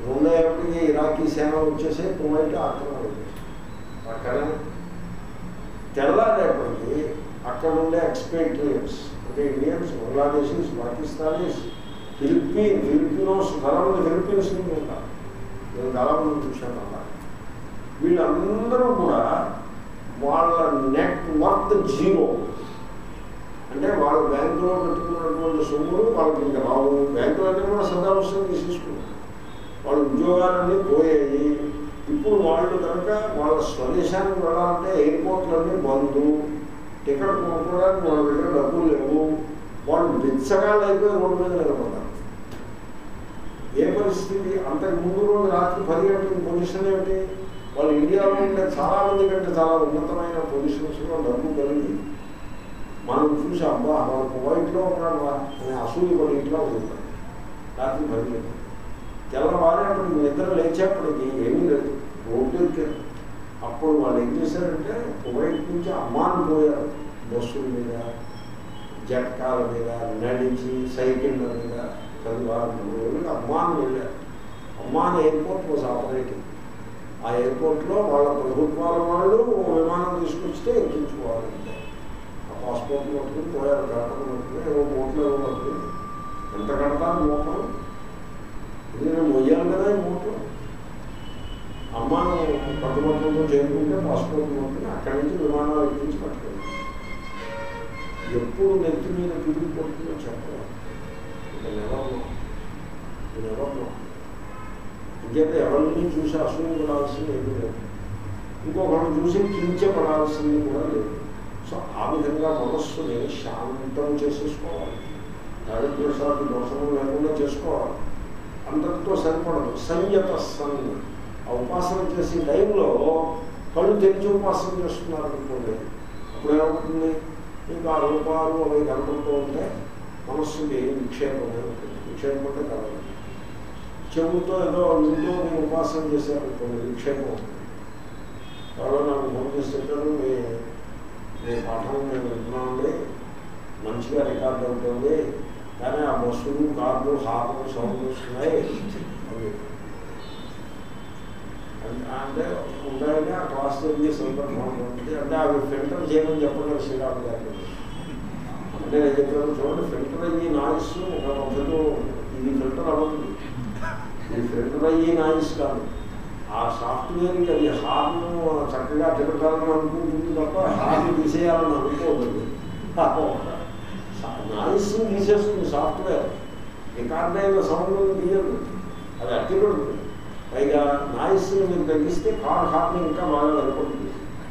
రెండేపటికి ఇరాకీ సేన వచ్చేసి కువైట్ ఆక్రమణ అక్కడే తెల్లారేపటికి అక్కడ ఉండే ఎక్స్పేట్రియట్స్ అంటే Indians Bangladeshis Pakistanis Philippine Filipinos ధరలు ఫిలిప్పీన్స్ నుంచి ఉంటారు నేను చాలా మంది చూశాను అలా వీళ్ళందరూ కూడా వాళ్ళ నెట్ వర్త్ జీరో అంటే వాళ్ళ బ్యాంకులో పెట్టుకున్నటువంటి సొమ్ములు వాళ్ళకి ఇంకా రావు బ్యాంకులన్నీ కూడా సదావసరం తీసేసుకున్నారు వాళ్ళ ఉద్యోగాలన్నీ పోయాయి ఇప్పుడు వాళ్ళు కనుక వాళ్ళ స్వదేశానికి వెళ్ళాలంటే ఎయిర్పోర్ట్లన్నీ బంద్ టికెట్ కొనుక్కోవడానికి వాళ్ళ దగ్గర డబ్బులు లేవు వాళ్ళు బిచ్చగాళ్ళు అయిపోయి రోడ్డు మీద నిలబడ్డారు ఏ పరిస్థితి అంతకు ముందు రోజు రాత్రి పది గంటల పొజిషన్ ఏమిటి వాళ్ళు ఇండియాలో ఉండే చాలా మంది కంటే చాలా ఉన్నతమైన పొజిషన్స్లో డబ్బు కలిగి మనం చూసి అబ్బా వాళ్ళ కువైట్లో ఉన్నాడు రా అనే అసూయ పడి ఇంట్లో ఉంటారు రాత్రి పది గంటలు తెల్లవారేపటికి నిద్ర లేచేప్పటికి ఏమీ లేదు రోడ్డు ఎక్కారు అప్పుడు వాళ్ళు ఏం చేశారంటే కువైట్ నుంచి అమ్మాన్ పోయారు బస్సుల మీద జట్కాల మీద నడిచి సైకిళ్ళ మీద చదివారు వెళ్ళి అమ్మాన్ వెళ్ళారు అమ్మాన్ ఎయిర్పోర్ట్ వాజ్ ఆపరేటింగ్ ఆ ఎయిర్పోర్ట్లో వాళ్ళ ప్రభుత్వాల వాళ్ళు విమానం తీసుకొస్తే ఎక్కించుకోవాలి ఆ పాస్పోర్ట్ పట్టుకుని పోయారు పేపర్ పట్టుకుని ఏవో మూటలు ఏవో పట్టుకుని ఎంత కడతారు మూటలు ఇది నేను మొయ్యాలి కదా ఈ మూటలు అమ్మాను పట్టుబట్టలతో చేరుకుంటే పాస్పోర్ట్ పట్టుకుని అక్కడి నుంచి విమానాలు ఎక్కించి పట్టుకుంది ఎప్పుడు నెత్తి మీద పిడుగు పడుతుందో చెప్పలేదు నేను ఎవరు నేను ఎవరు ఇంకైతే ఎవరిని చూసి అసూయపడాల్సింది ఏమీ లేదు ఇంకొకరిని చూసి కించపడాల్సింది కూడా లేదు సో ఆ విధంగా మనస్సుని శాంతం చేసేసుకోవాలి దారిద్ర్యశాంతి దోషము లేకుండా చేసుకోవాలి అందరితో సరిపడదు సంయత సన్ ఆ ఉపాసన చేసే టైంలో కళ్ళు తెరిచి ఉపాసన చేస్తున్నారు అనుకోండి అప్పుడు ఏమవుతుంది మీకు ఆ రూపాలు అవి కనపడుతూ ఉంటే మనస్సుకి విక్షేపమే ఉంటుంది విక్షేపం అంటే కలదు చెవుతో ఏదో ఇంట్లో మీరు ఉపాసన చేశారనుకోండి విక్షేపం ఉంటుంది ఎవరో నాకు ఫోన్ చేసి చెప్పారు మీ మీ పాఠం మేము వింటున్నామండి మంచిగా రికార్డ్ అవుతుంది కానీ ఆ బస్సులు కార్లు హార్లు సౌండ్ వస్తున్నాయి అని అంటే- అంటే ఉండాలని ఆ క్లాస్ చేసే సందర్భం ఉంటుంది అంటే అవి ఫిల్టర్ చేయమని చెప్పడం శ్రీరామ్ గారు అంటే నేను చెప్పాను చూడండి ఫిల్టర్ అయ్యి నాయిస్ ఒక పద్ధతిలో ఇది ఫిల్టర్ అవ్వదు ఇది ఫిల్టర్ అయ్యి నాయిస్ కాదు ఆ సాఫ్ట్వేర్కి అది హార్న్ చక్కగా తిరగాలని అనుకుంటుంది తప్ప హార్న్ తీసేయాలని అనుకోవద్దు నాయిస్ తీసేస్తుంది సాఫ్ట్వేర్ రికార్డ్ అయిన సౌండ్ తీయదు అది అట్టి పెడుతుంది పైగా నాయిస్ మీరు తగ్గిస్తే కార్ హార్న్ ఇంకా బాగా వెళ్ళిపోతుంది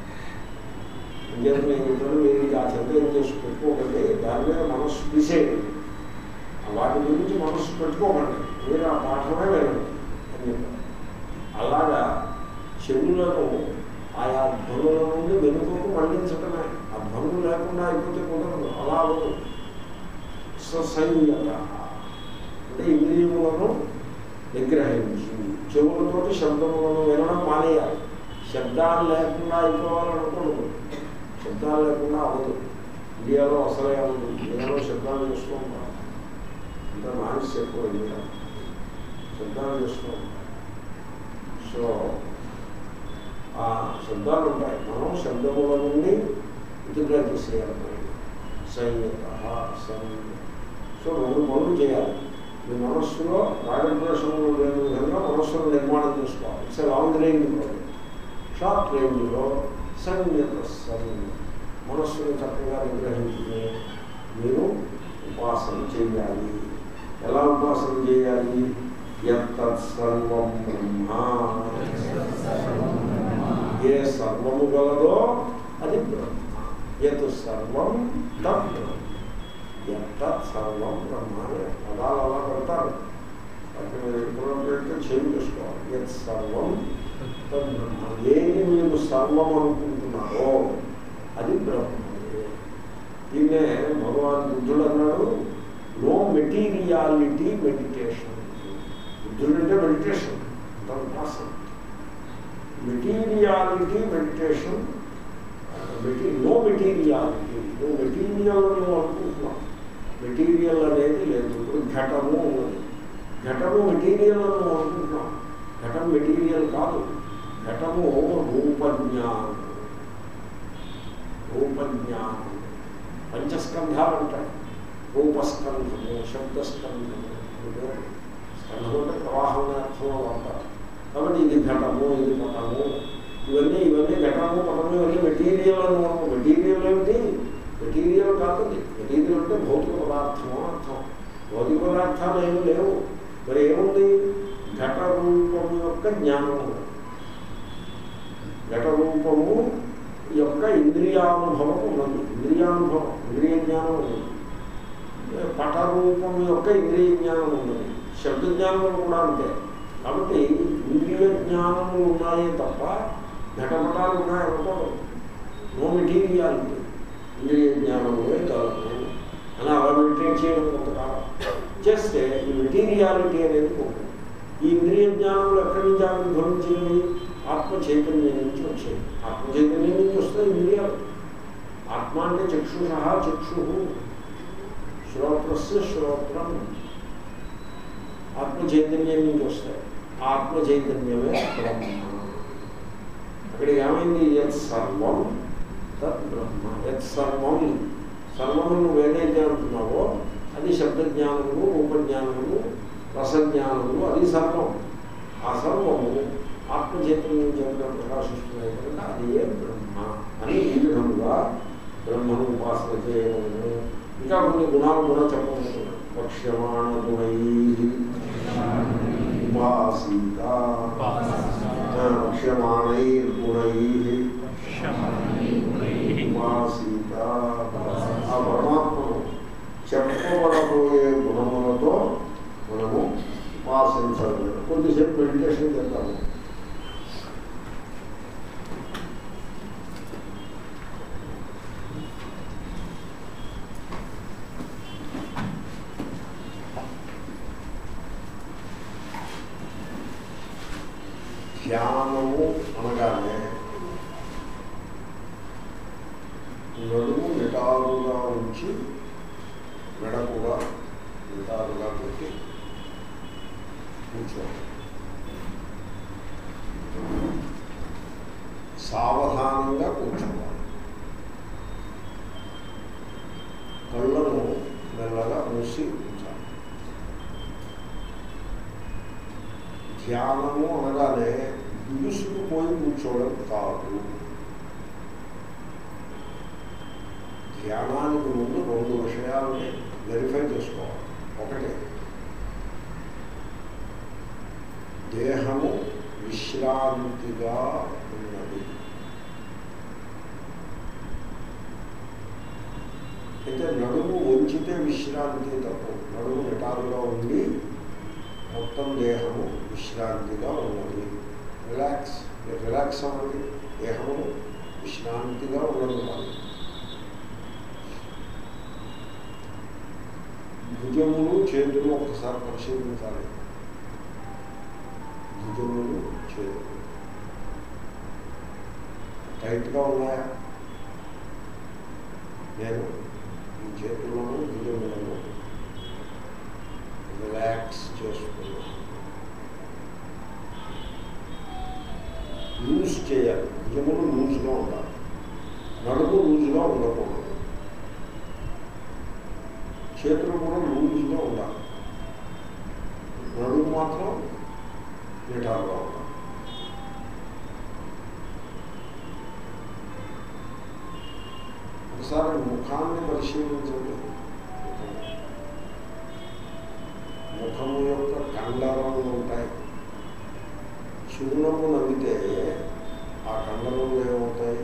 ఇంకేత మీరు ఇద్దరు మీరు ఆ చెత్త ఏం చేసి పెట్టుకోకండి దాని మీద మనస్సు తీసేయండి ఆ వాటి గురించి మనస్సు పెట్టుకోకండి మీరు ఆ పాఠమే వెళ్ళండి అని చెప్పారు అలాగా చెవులను ఆయా ధ్వనుల నుండి వెనుకకు మళ్లించటమే ఆ ధ్వనులు లేకుండా అయిపోతే కుదరదు అలా అవ్వదు ససంయత అంటే ఇంద్రియములను నిగ్రహించి చెవులతోటి శబ్దములను వినడం మానేయాలి శబ్దాలు లేకుండా అయిపోవాలనుకోవద్దు శబ్దాలు లేకుండా అవ్వదు ఇండియాలో అసలే అవ్వదు ఇండియాలో శబ్దాలు చేస్తూ ఉంటాం అంత నాయిస్ ఎక్కువ ఇండియా శబ్దాలు చేస్తూ ఉంటాం సో ఆ శబ్దాలు ఉంటాయి మనం శబ్దముల నుండి ఇదిగా తీసేయాలి సంయత సంయత సో రెండు పనులు చేయాలి మీ మనస్సులో రాగద్వేషములు లేని విధంగా మనస్సును నిర్మాణం చేసుకోవాలి it's long range problem short రేంజ్లో సంయత సంయత మనస్సును చక్కగా నిగ్రహించుకుని మీరు ఉపాసన చేయాలి ఎలా ఉపాసన చేయాలి యత్తత్ సర్వం బ్రహ్మ ఏ సర్వము గలదో అది బ్రహ్మ యత్ సర్వం తత్ బ్రహ్మ యత్తత్ సర్వం బ్రహ్మ అని పదాలు అలా పెడతారు వాటిని మీరు ఎప్పుడు పెడితే చేంజ్ చేసుకోవాలి యత్ సర్వం తద్ బ్రహ్మ ఏది మీరు సర్వం అనుకుంటున్నారో అది బ్రహ్మ దీన్నే భగవాన్ బుద్ధుడు అన్నాడు నో మెటీరియాలిటీ మెడిటేషన్ బుద్ధుడు అంటే మెడిటేషన్ తన ఉపాసన మెటీరియాలిటీ మెడిటేషన్ మెటీ నో మెటీరియాలిటీ నువ్వు మెటీరియల్ నువ్వు అనుకుంటున్నావు మెటీరియల్ అనేది లేదు ఇప్పుడు ఘటము ఉన్నది ఘటము మెటీరియల్ నువ్వు అనుకుంటున్నావు ఘటం మెటీరియల్ కాదు ఘటము రూపజ్ఞానం రూపజ్ఞానం పంచస్కంధాలు ఉంటాయి రూపస్కంధము శబ్దస్కంధము ఇదే స్కంధము అంటే ప్రవాహం అనే అర్థంలో వాడతారు కాబట్టి ఇది ఘటము ఇది పటము ఇవన్నీ ఇవన్నీ ఘటము పటము ఇవన్నీ మెటీరియల్ అని మెటీరియల్ ఏమిటి మెటీరియల్ కాదు ఇది. మెటీరియల్ అంటే భౌతిక పదార్థము అని అర్థం భౌతిక పదార్థాలు ఏమి లేవు మరి ఏముంది ఘట రూపము యొక్క జ్ఞానం ఉంది ఘట రూపము యొక్క ఇంద్రియానుభవం ఉన్నది ఇంద్రియానుభవం ఇంద్రియ జ్ఞానం ఉన్నది పట రూపం యొక్క ఇంద్రియ జ్ఞానం ఉన్నది శబ్ద జ్ఞానం కూడా అంతే కాబట్టి ఇంద్రియ జ్ఞానములు ఉన్నాయే తప్ప ఘటపటాలు ఉన్నాయనుకోవడం నో మెటీరియాలిటీ ఇంద్రియ జ్ఞానములే కలదు అని అలా మెయింటైన్ చేయడం కొంతకాలం చేస్తే ఈ మెటీరియాలిటీ అనేది పోతుంది ఈ ఇంద్రియ జ్ఞానములు ఎక్కడి నుంచి ఆవిర్భవించినవి ఆత్మ చైతన్యం నుంచి వచ్చాయి ఆత్మ చైతన్యం నుంచి వస్తే ఇంద్రియాలు ఆత్మ అంటే చక్షుష చక్షు శ్రోత్రస్య శ్రోత్రం ఆత్మ చైతన్యం నుంచి వస్తాయి ఆత్మ చైతన్యమే బ్రహ్మ అక్కడ ఏమైంది యత్ సర్వం తత్ బ్రహ్మ యత్ సర్వం సర్వము నువ్వు ఏదైతే అంటున్నావో అది శబ్దజ్ఞానము రూపజ్ఞానము రసజ్ఞానము అది సర్వం ఆ సర్వము ఆత్మ చైతన్యం చేత ప్రకాశిస్తున్నాయి కనుక అది ఏ బ్రహ్మ అని ఈ విధముగా బ్రహ్మను ఉపాసన చేయడము ఇంకా కొన్ని గుణాలు కూడా చెప్పబోతున్నాడు పక్ష్యమాణ గుణై ఉపాసీత పక్ష్యమాణైర్గుణై ఉపాసీత ఆ పరమాత్మను చెప్పబడబోయే గుణములతో మనము ఉపాసించాలి కొద్దిసేపు మెడిటేషన్ చేద్దాము ధ్యానము అనగానే నడుము నిటారుగా ఉంచి మెడ కూడా నిటారుగా పెట్టి కూర్చోవాలి సావధానంగా కూర్చోవాలి కళ్ళను మెల్లగా మూసి ఉంచాలి ధ్యానము అనగానే బిగుసుకుపోయి కూర్చోవడం కాదు ధ్యానానికి ముందు రెండు విషయాలని వెరిఫై చేసుకోవాలి ఒకటి దేహము విశ్రాంతిగా ఉన్నది అయితే నడుము వంచితే విశ్రాంతి తప్పు నడుము నిటారుగా ఉండి మొత్తం దేహము విశ్రాంతిగా ఉన్నది రిలాక్స్ రిలాక్స్ అన్నది దేహము విశ్రాంతిగా ఉన్నది కాదు భుజములు చేతులు ఒక్కసారి పరిశీలించాలి భుజములు చేతులు టైట్గా ఉన్నాయా నేను ఈ చేతులను భుజములను రిలాక్స్ చేసుకున్నాను లూజ్ చేయాలి భుజములు లూజ్గా ఉండాలి నడుము లూజ్గా ఉండకూడదు చేతులు కూడా లూజ్గా ఉండాలి నడుము మాత్రం నిటారుగా ఉండాలి ఒకసారి ముఖాన్ని పరిశీలించండి ముఖము యొక్క కండరములు ఉంటాయి చిరునవ్వు నవ్వితే ఆ కండరములు ఏమవుతాయి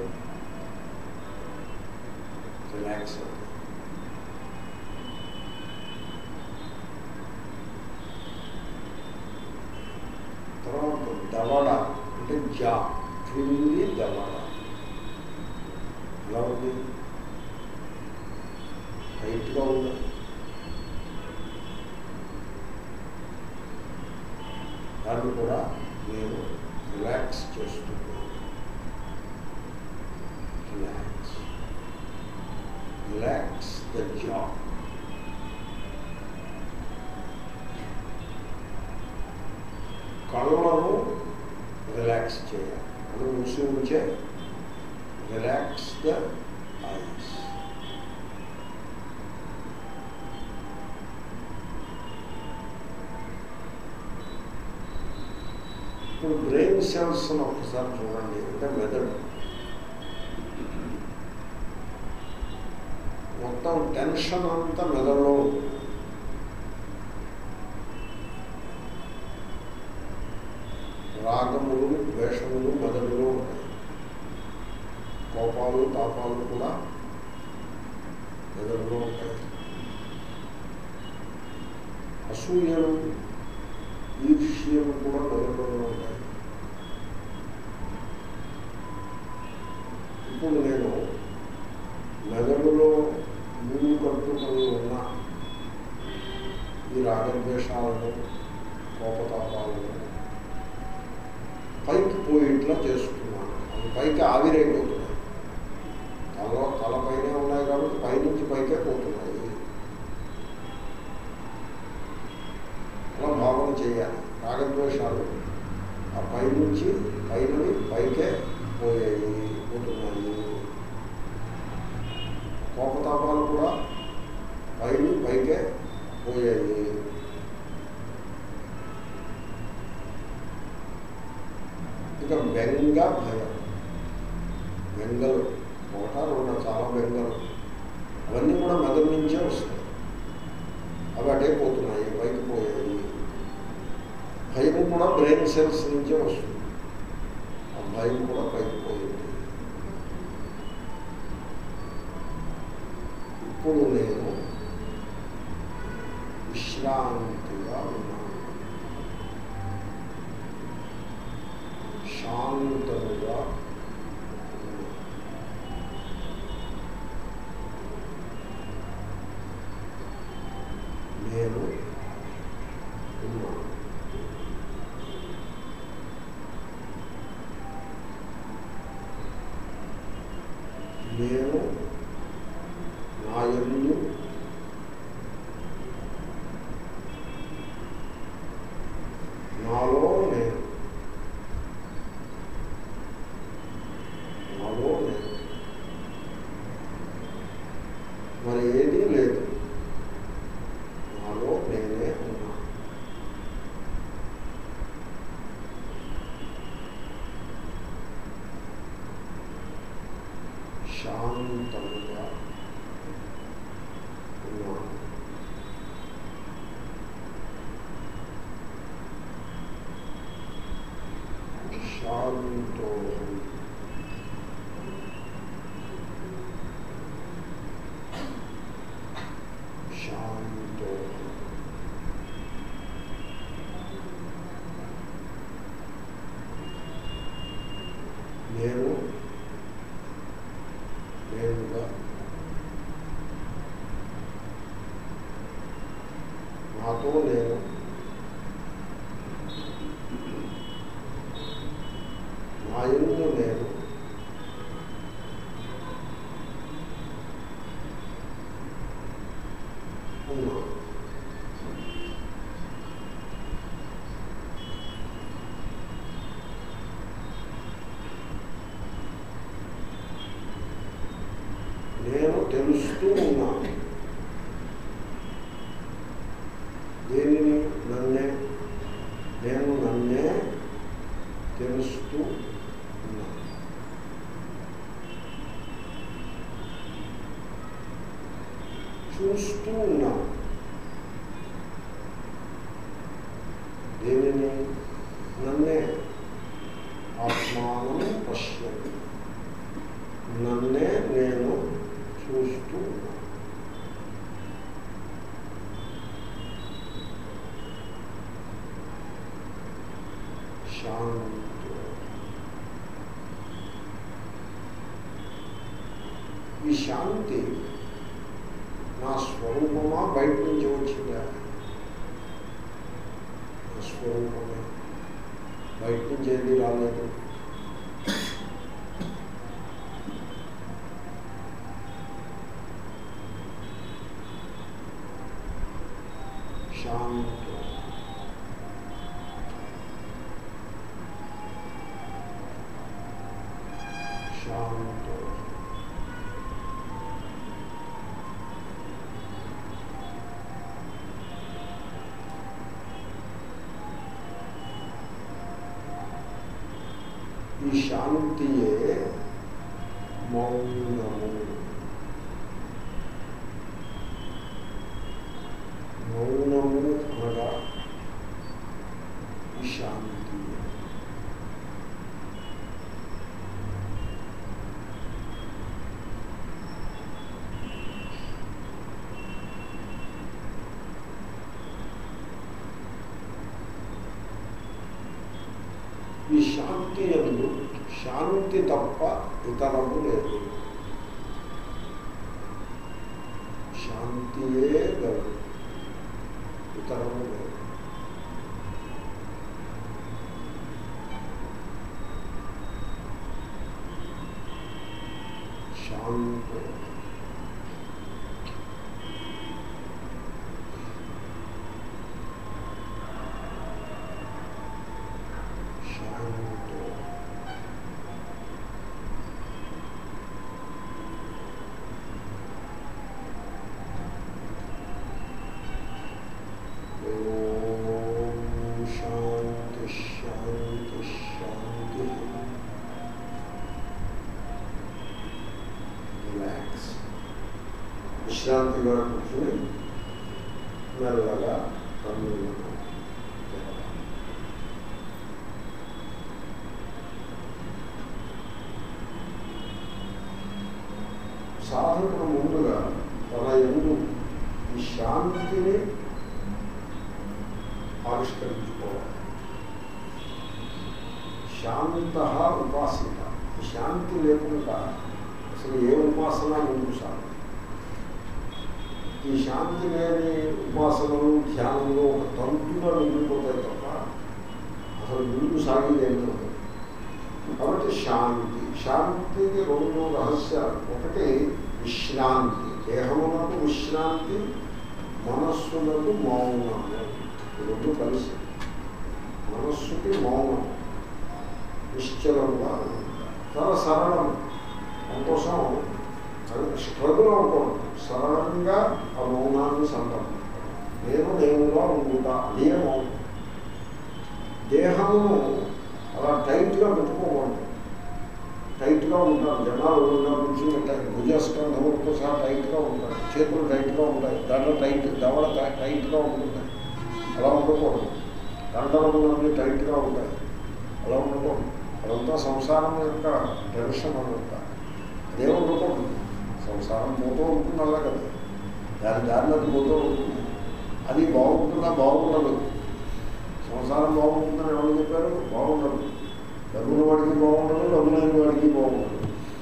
రిలాక్స్ అవుతాయి తర్వాత దవడ అంటే జా క్రింది దవడ ఎలా ఉంది హైట్గా ఉంది దాన్ని కూడా నేను రిలాక్స్ చేస్తున్నాను రిలాక్స్ రిలాక్స్ ద జాబ్ కళ్ళను రిలాక్స్ చేయాలి కళ్ళు మూసి ఉంచే రిలాక్స్ ద ఐస్ ఇప్పుడు బ్రెయిన్ సెల్స్ ఒకసారి చూడండి అంటే మెదడు మొత్తం టెన్షన్ అంతా మెదడులో ఉంటుంది రాగములు ద్వేషములు మెదడులో ఉంటాయి కోపాలు తాపాలు కూడా మెదడులో ఉంటాయి అసూయలు ఈర్ష్యలు కూడా మెదడులో ఉంటాయి ఇప్పుడు నేను మెదడులో మూడు కట్టుకొని ఉన్న ఈ రాగద్వేషాలను కోపతాపాలను పైకి పోయేట్లా చేస్తున్నాను అవి పైకి ఆవిరైపోతున్నాయి తల తలపైనే ఉన్నాయి కాబట్టి పైనుంచి పైకే పోతున్నాయి అలా భావన చేయాలి రాగద్వేషాలు ఆ పైనుంచి పైనవి పైకే పోయాయి పోతున్నాయి కోపతాపాలు కూడా పైని పైకే పోయాయి ఇక బెంగ భయం బెంగలు ఒకట రెండు చాలా బెంగలు అవన్నీ కూడా మెదడు నుంచే వస్తాయి అవి అటే పోతున్నాయి పైకి పోయాయి భయం కూడా బ్రెయిన్ సెల్స్ నుంచే వస్తుంది ఆ భయం కూడా పైకి పోయింది ఇప్పుడు నేను విశ్రాంతిగా ఉన్నాను శాంతముగా ఉన్నాను. నేను ఉన్నాను నేను నా యందు నాలో నేను నాలో నేను మరి ఏదీ లేదు నాలో నేనే ఉన్నా శాంతముగా ఉన్నాను శాంతో శాంతో నేను నేనుగా నాతో నేను నా ఎందు నేను ఉన్నాను నేను తెలుస్తూ ఉన్నాను దేనిని నన్నే నేను నన్నే తెలుస్తూ ఉన్నాను చూస్తూ ఉన్నాను దేనిని నన్నే ఆత్మానం పశ్యను నన్నే నేను చూస్తూ ఉన్నాను శాంతి ఈ శాంతి నా స్వరూపమా బయట నుంచి వచ్చిందా నా స్వరూపమే బయట నుంచి ఏది రాలేదు శాంతి ఈ శాంతియే మౌనము మౌనము అనగా ఈ శాంతి ఈ శాంతి ఎందు శాంతి తప్ప ఇతరము లేదు శాంతియే గలదు ఇతరము లేదు శాంతి శాంతి ఓం శాంతి శాంతి శాంతి రిలాక్స్ విశ్రాంతిగా కూర్చుని మెల్లగా కన్నులను తెరవాలి. సాధకుడు ముందుగా తన ఎందు ఈ శాంతిని ఆవిష్కరించుకోవాలి శాంత ఉపాసిత ఈ శాంతి లేకుండా అసలు ఏ ఉపాసన ముందుకు సాగదు ఈ శాంతి లేని ఉపాసనలు ధ్యానంలో ఒక తంతుగా మిగిలిపోతాయి తప్ప అసలు ముందు సాగేది ఏమీ ఉండదు కాబట్టి శాంతి శాంతికి రెండు రహస్యాలు ఒకటి విశ్రాంతి దేహమునకు విశ్రాంతి మనస్సులకు మౌనము ఈ రెండు కలిసి మనస్సుకి మౌనం నిశ్చలంగా చాలా సరళం అందుకోసం అది స్ట్రగుల్ అవ్వకూడదు సరళంగా ఆ మౌనాన్ని సంతం నేను నేనుగా ఉండుతా అదే మౌనం దేహమును అలా టైట్గా పెట్టుకోకూడదు టైట్గా ఉంటారు జనాలు ఇలా కూర్చుంటాయి భుజస్కంధములతో సహా టైట్గా ఉంటారు చేతులు టైట్గా ఉంటాయి దాంట్లో టైట్ దవడ టై- టైట్గా ఉంటుంది అలా ఉండకూడదు కండరములన్నీ టైట్గా ఉంటాయి అలా ఉండకూడదు అదంతా సంసారం యొక్క టెన్షన్ అదంతా అదే ఉండకూడదు సంసారం పోతూ ఉంటుంది అలా కదా దాని దారిలో అది పోతూ ఉంటుంది అది బాగుంటుందా బాగుండదు సంసారం బాగుంటుందని ఎవరు చెప్పారు బాగుండదు డబ్బుల వాడికి బాగుండదు డబ్బు లేని వాడికి బాగుండదు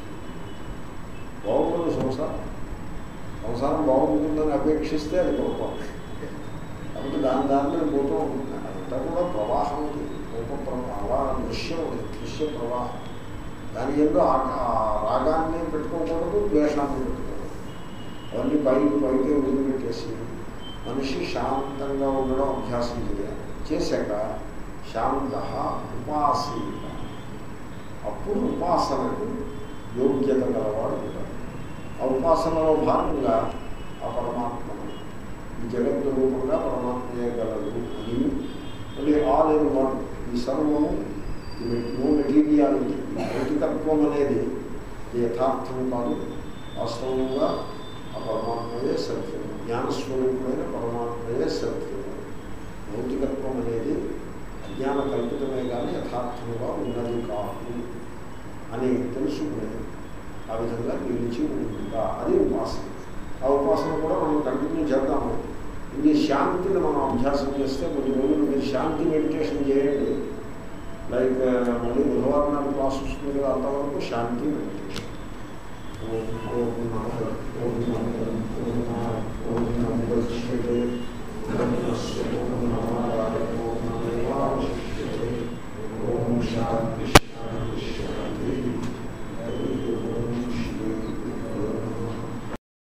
బాగుండదు సంసారం సంసారం బాగుంటుందని అపేక్షిస్తే అది పొరపాటు కాబట్టి దాని దాంట్లో పోతూ ఉంటుంది అదంతా కూడా ప్రవాహం ఉంది రూప ప్రవాహం అలా దృశ్యం ఉంది దృశ్య ప్రవాహం దాని ఎందు ఆ- ఆ రాగాన్ని పెట్టుకోకూడదు ద్వేషాన్ని పెట్టుకోకూడదు అవన్నీ పైకి పైకి వదిలిపెట్టేసి మనిషి శాంతంగా ఉండడం అభ్యాసం చేయాలి చేశాక శాంత ఉపాసీత అప్పుడు ఉపాసనకు యోగ్యత గలవాడు ఉంటాడు ఆ ఉపాసనలో భాగంగా ఆ పరమాత్మను ఈ జగత్తు రూపంగా పరమాత్మయే గలదు అని మళ్ళీ ఆల్ ఇన్ వన్ ఈ సర్వము నో మెటీరియాలిటీ భౌతికత్వం అనేది ఇది యథార్థం కాదు వాస్తవంగా ఆ పరమాత్మయే సత్యం జ్ఞానస్వరూపమైన పరమాత్మయే సత్యం భౌతికత్వం అనేది అజ్ఞాన కల్పితమే కానీ యథార్థముగా ఉన్నది కాదు అని తెలుసుకునే ఆ విధంగా నిలిచి ఉంటుందా అది ఉపాసన ఆ ఉపాసన కూడా మనం కంటిన్యూ చేద్దాము ఇది శాంతిని మనం అభ్యాసం చేస్తే కొన్ని రోజులు మీరు శాంతి మెడిటేషన్ చేయండి లైక్ మళ్ళీ బుధవారం నాడు క్లాస్ వస్తుంది కదా అంతవరకు శాంతి మెడిటేషన్ ఓం ఓం నమః ఓం నమః ఓం నమః ఓం